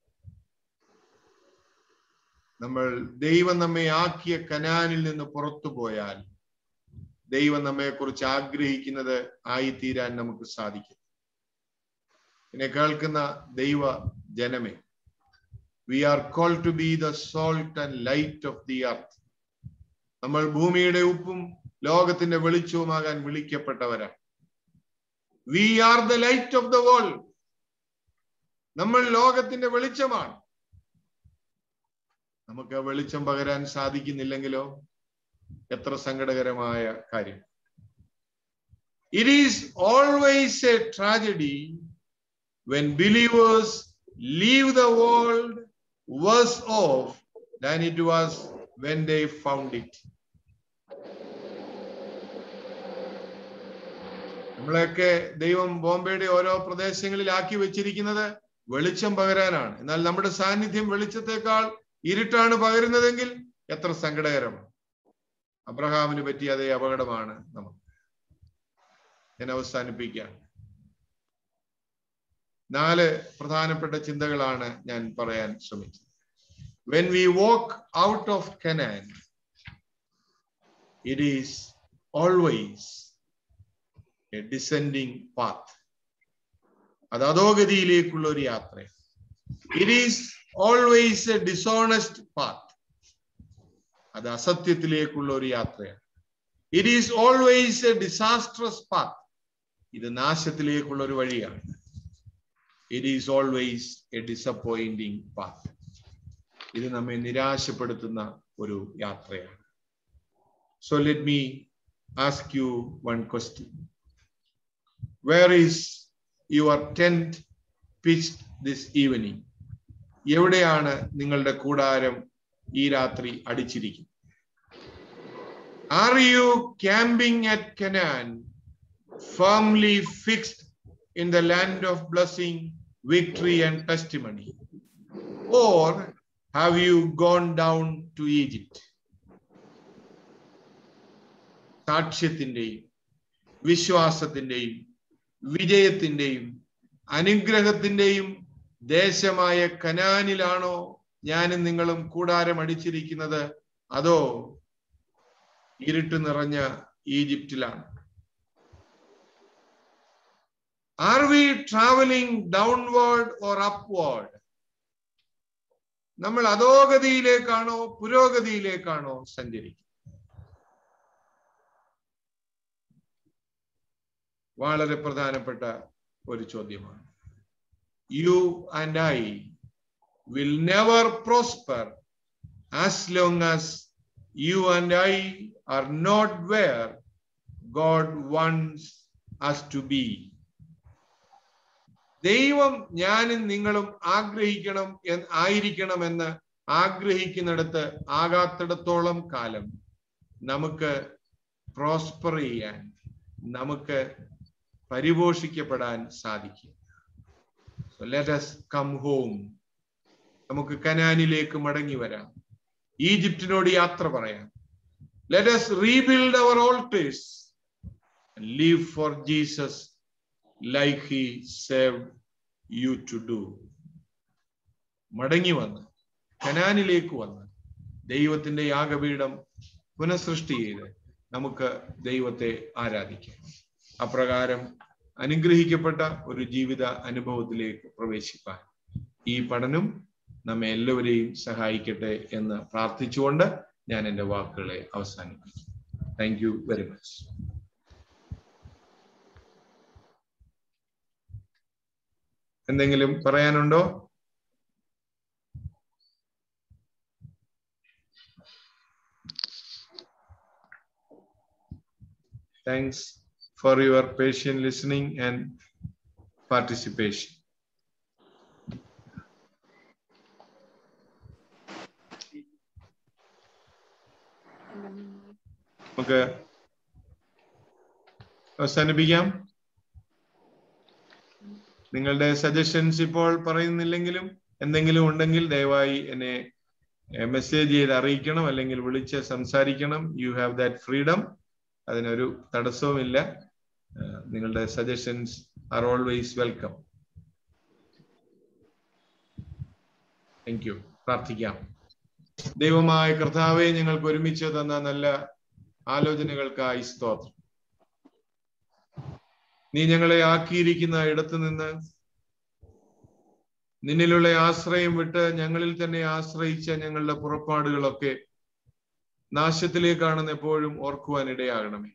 നമ്മൾ ദൈവം നമ്മെ ആക്കിയ കനാനിൽ നിന്ന് പുറത്തു പോയാൽ ദൈവം നമ്മെ കുറിച്ച് ആഗ്രഹിക്കുന്നത് ആയിത്തീരാൻ നമുക്ക് സാധിക്കും എന്നെ കേൾക്കുന്ന ദൈവ ജനമേ we are call to be the salt and light of the earth നമ്മൾ ഭൂമിയുടെ ഉപ്പും ലോകത്തിന്റെ വെളിച്ചവുമാകാൻ വിളിക്കപ്പെട്ടവരാണ് we are the light of the world നമ്മൾ ലോകത്തിന്റെ വെളിച്ചമാണ് നമുക്ക് വെളിച്ചം പകരാൻ സാധിക്കുന്നില്ലെങ്കിലോ എത്ര സങ്കടകരമായ കാര്യം it is always a tragedy when believers leave the world worse off than it was when they found it. നമ്മളെയൊക്കെ ദൈവം ബോംബെയുടെ ഓരോ പ്രദേശങ്ങളിലാക്കി വെച്ചിരിക്കുന്നത് വെളിച്ചം പകരാനാണ് എന്നാൽ നമ്മുടെ സാന്നിധ്യം വെളിച്ചത്തെക്കാൾ ഇരുട്ടാണ് പകരുന്നതെങ്കിൽ എത്ര സങ്കടകരമാണ് അബ്രഹാമിന് പറ്റിയ അതേ അപകടമാണ് നമുക്ക് ഞാൻ അവസാനിപ്പിക്കാം നാല് പ്രധാനപ്പെട്ട ചിന്തകളാണ് ഞാൻ പറയാൻ ശ്രമിച്ചത് when we walk out of Canaan it is always a descending path അത് അധോഗതിയിലേക്കുള്ള ഒരു യാത്ര it is always a dishonest path അത് അസത്യത്തിലേക്കുള്ള ഒരു യാത്രയാണ് it is always a disastrous path ഇത് നാശത്തിലേക്കുള്ള ഒരു വഴിയാണ് it is always a disappointing path ഇത് നമ്മെ നിരാശപ്പെടുത്തുന്ന ഒരു യാത്രയാണ് so let me ask you one question where is your tent pitched this evening എവിടെയാണ് നിങ്ങളുടെ കൂടാരം ഈ രാത്രി അടിച്ചിരിക്കുന്നത് are you camping at Canaan firmly fixed in the land of blessing, victory, and testimony? Or have you gone down to Egypt? സാക്ഷ്യത്തിന്റെയും വിശ്വാസത്തിന്റെയും വിജയത്തിന്റെയും അനുഗ്രഹത്തിന്റെയും ദേശമായ കനാനിലാണോ ഞാനും നിങ്ങളും കൂടാരം അടിച്ചിരിക്കുന്നത് അതോ ഇരുട്ട് നിറഞ്ഞ ഈജിപ്തിലാണ് are we travelling downward or upward നമ്മൾ അധോഗതിയിലേക്കാണോ പുരോഗതിയിലേക്കാണോ സഞ്ചരിക്കുന്നത് വളരെ പ്രധാനപ്പെട്ട ഒരു ചോദ്യമാണ് you and I will never prosper as long as you and I are not where God wants us to be. ദൈവം ഞാനും നിങ്ങളും ആഗ്രഹിക്കണം എന്ന് ആയിരിക്കണമെന്ന് ആഗ്രഹിക്കുന്നിടത്ത് ആകാത്തിടത്തോളം കാലം നമുക്ക് പ്രോസ്പർ ചെയ്യാൻ നമുക്ക് പരിപോഷിക്കപ്പെടാൻ സാധിക്കും ലെറ്റ് us കം ഹോം നമുക്ക് കനാനിലേക്ക് മടങ്ങി വരാം ഈജിപ്തിനോട് യാത്ര പറയാം let us rebuild our altars live for Jesus like he save you to do മടങ്ങി വന്ന് കനാനിലേക്ക് വന്ന് ദൈവത്തിന്റെ യാഗപീഠം പുനഃസൃഷ്ടി ചെയ്ത് നമുക്ക് ദൈവത്തെ ആരാധിക്കാം അപ്രകാരം അനുഗ്രഹിക്കപ്പെട്ട ഒരു ജീവിത അനുഭവത്തിലേക്ക് പ്രവേശിപ്പാൻ ഈ പഠനം നമ്മെ എല്ലാവരെയും സഹായിക്കട്ടെ എന്ന് പ്രാർത്ഥിച്ചുകൊണ്ട് ഞാൻ എൻ്റെ വാക്കുകളെ അവസാനിപ്പിക്കും താങ്ക് യു വെരി മച്ച് എന്തെങ്കിലും പറയാനുണ്ടോ Thanks for your patient listening and participation. നമുക്ക് അവസാനിപ്പിക്കാം നിങ്ങളുടെ സജഷൻസ് ഇപ്പോൾ പറയുന്നില്ലെങ്കിലും എന്തെങ്കിലും ഉണ്ടെങ്കിൽ ദയവായി എന്നെ മെസ്സേജ് ചെയ്ത് അറിയിക്കണം അല്ലെങ്കിൽ വിളിച്ച് സംസാരിക്കണം യു ഹാവ് ദാറ്റ് ഫ്രീഡം അതിനൊരു തടസ്സവുമില്ല ഏഹ് നിങ്ങളുടെ suggestions are always welcome thank you പ്രാർത്ഥിക്കാം ദൈവമായ കർത്താവെ ഞങ്ങൾക്ക് ഒരുമിച്ച് തന്ന നല്ല ആലോചനകൾക്കായി സ്തോത്രം നീ ഞങ്ങളെ ആക്കിയിരിക്കുന്ന ഇടത്തു നിന്ന് നിന്നിലുള്ള ആശ്രയം വിട്ട് ഞങ്ങളിൽ തന്നെ ആശ്രയിച്ച ഞങ്ങളുടെ പുറപ്പാടുകളൊക്കെ നാശത്തിലേക്കാണെന്ന് എപ്പോഴും ഓർക്കുവാൻ ഇടയാകണമേ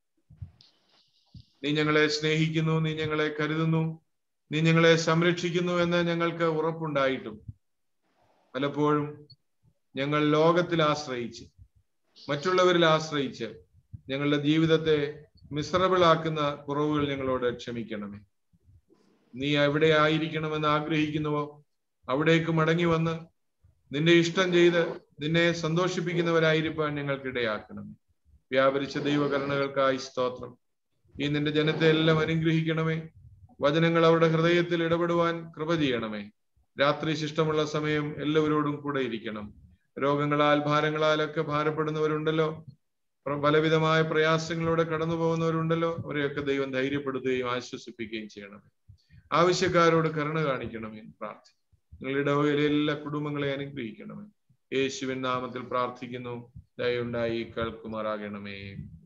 നീ ഞങ്ങളെ സ്നേഹിക്കുന്നു നീ ഞങ്ങളെ കരുതുന്നു നീ ഞങ്ങളെ സംരക്ഷിക്കുന്നു എന്ന് ഞങ്ങൾക്ക് ഉറപ്പുണ്ടായിട്ടും പലപ്പോഴും ഞങ്ങൾ ലോകത്തിൽ ആശ്രയിച്ച് മറ്റുള്ളവരിൽ ആശ്രയിച്ച് ഞങ്ങളുടെ ജീവിതത്തെ മിസറബിൾ ആക്കുന്ന കുറവുകൾ ഞങ്ങളോട് ക്ഷമിക്കണമേ നീ എവിടെ ആയിരിക്കണമെന്ന് ആഗ്രഹിക്കുന്നുവോ അവിടേക്ക് മടങ്ങി വന്ന് നിന്റെ ഇഷ്ടം ചെയ്ത് നിന്നെ സന്തോഷിപ്പിക്കുന്നവരായിരിക്കാൻ ഞങ്ങൾക്ക് ഇടയാക്കണം വ്യാപരിച്ച ദൈവകരണകൾക്കായി സ്തോത്രം ഈ നിന്റെ ജനത്തെ എല്ലാം അനുഗ്രഹിക്കണമേ വചനങ്ങൾ അവരുടെ ഹൃദയത്തിൽ ഇടപെടുവാൻ കൃപ ചെയ്യണമേ രാത്രി ശിഷ്ടമുള്ള സമയം എല്ലാവരോടും കൂടെ ഇരിക്കണം രോഗങ്ങളാൽ ഭാരങ്ങളാലൊക്കെ ഭാരപ്പെടുന്നവരുണ്ടല്ലോ പ്ര- പലവിധമായ പ്രയാസങ്ങളിലൂടെ കടന്നു പോകുന്നവരുണ്ടല്ലോ അവരെയൊക്കെ ദൈവം ധൈര്യപ്പെടുത്തുകയും ആശ്വസിപ്പിക്കുകയും ചെയ്യണമേ ആവശ്യക്കാരോട് കരുണ കാണിക്കണമേ എന്ന് പ്രാർത്ഥി നിങ്ങളുടെ ഇടവകയിലെ എല്ലാ കുടുംബങ്ങളെ അനുഗ്രഹിക്കണമേ യേശുവിൻ നാമത്തിൽ പ്രാർത്ഥിക്കുന്നു ദയുണ്ടായി കേൾക്കുമാറാകണമേ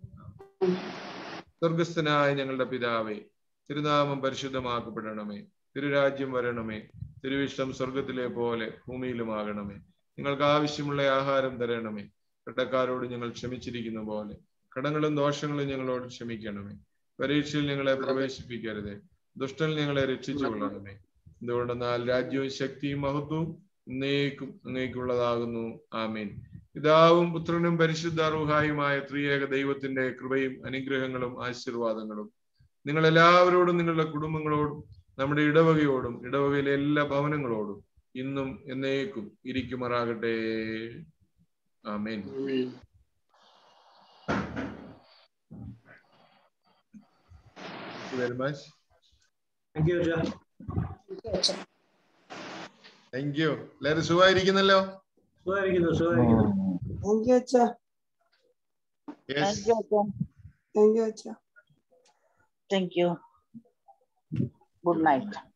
സ്വർഗസ്ഥനായ ഞങ്ങളുടെ പിതാവേ തിരുനാമം പരിശുദ്ധമാക്കപ്പെടണമേ തിരുരാജ്യം വരണമേ തിരുവിഷ്ടം സ്വർഗത്തിലെ പോലെ ഭൂമിയിലുമാകണമേ നിങ്ങൾക്ക് ആവശ്യമുള്ള ആഹാരം തരണമേ കടക്കാരോട് ഞങ്ങൾ ക്ഷമിച്ചിരിക്കുന്ന പോലെ കടങ്ങളും ദോഷങ്ങളും ഞങ്ങളോട് ക്ഷമിക്കണമേ പരീക്ഷയിൽ ഞങ്ങളെ പ്രവേശിപ്പിക്കരുതേ ദുഷ്ടൻ ഞങ്ങളെ രക്ഷിച്ചു കൊള്ളണമേ എന്തുകൊണ്ടെന്നാൽ രാജ്യവും ശക്തിയും മഹത്വവും എന്നേക്കും അങ്ങേക്കുള്ളതാകുന്നു ആമീൻ പിതാവും പുത്രനും പരിശുദ്ധ അറുഹായുമായ ത്രിയേക ദൈവത്തിന്റെ കൃപയും അനുഗ്രഹങ്ങളും ആശീർവാദങ്ങളും നിങ്ങൾ എല്ലാവരോടും നിങ്ങളുടെ കുടുംബങ്ങളോടും നമ്മുടെ ഇടവകയോടും ഇടവകയിലെ എല്ലാ ഭവനങ്ങളോടും ഇന്നും എന്നേക്കും ഇരിക്കുമാറാകട്ടെ ആമേൻ വെരി മച്ച് താങ്ക് യു അച്ഛാ താങ്ക് യു എല്ലാവരും സുഖമായിരിക്കുന്നല്ലോ സുഖമായിരിക്കുന്നു സുഖമായിരിക്കുന്നു Thank you, Acha. Yes. Thank you, Acha. Thank you, Acha. Thank you. Good night.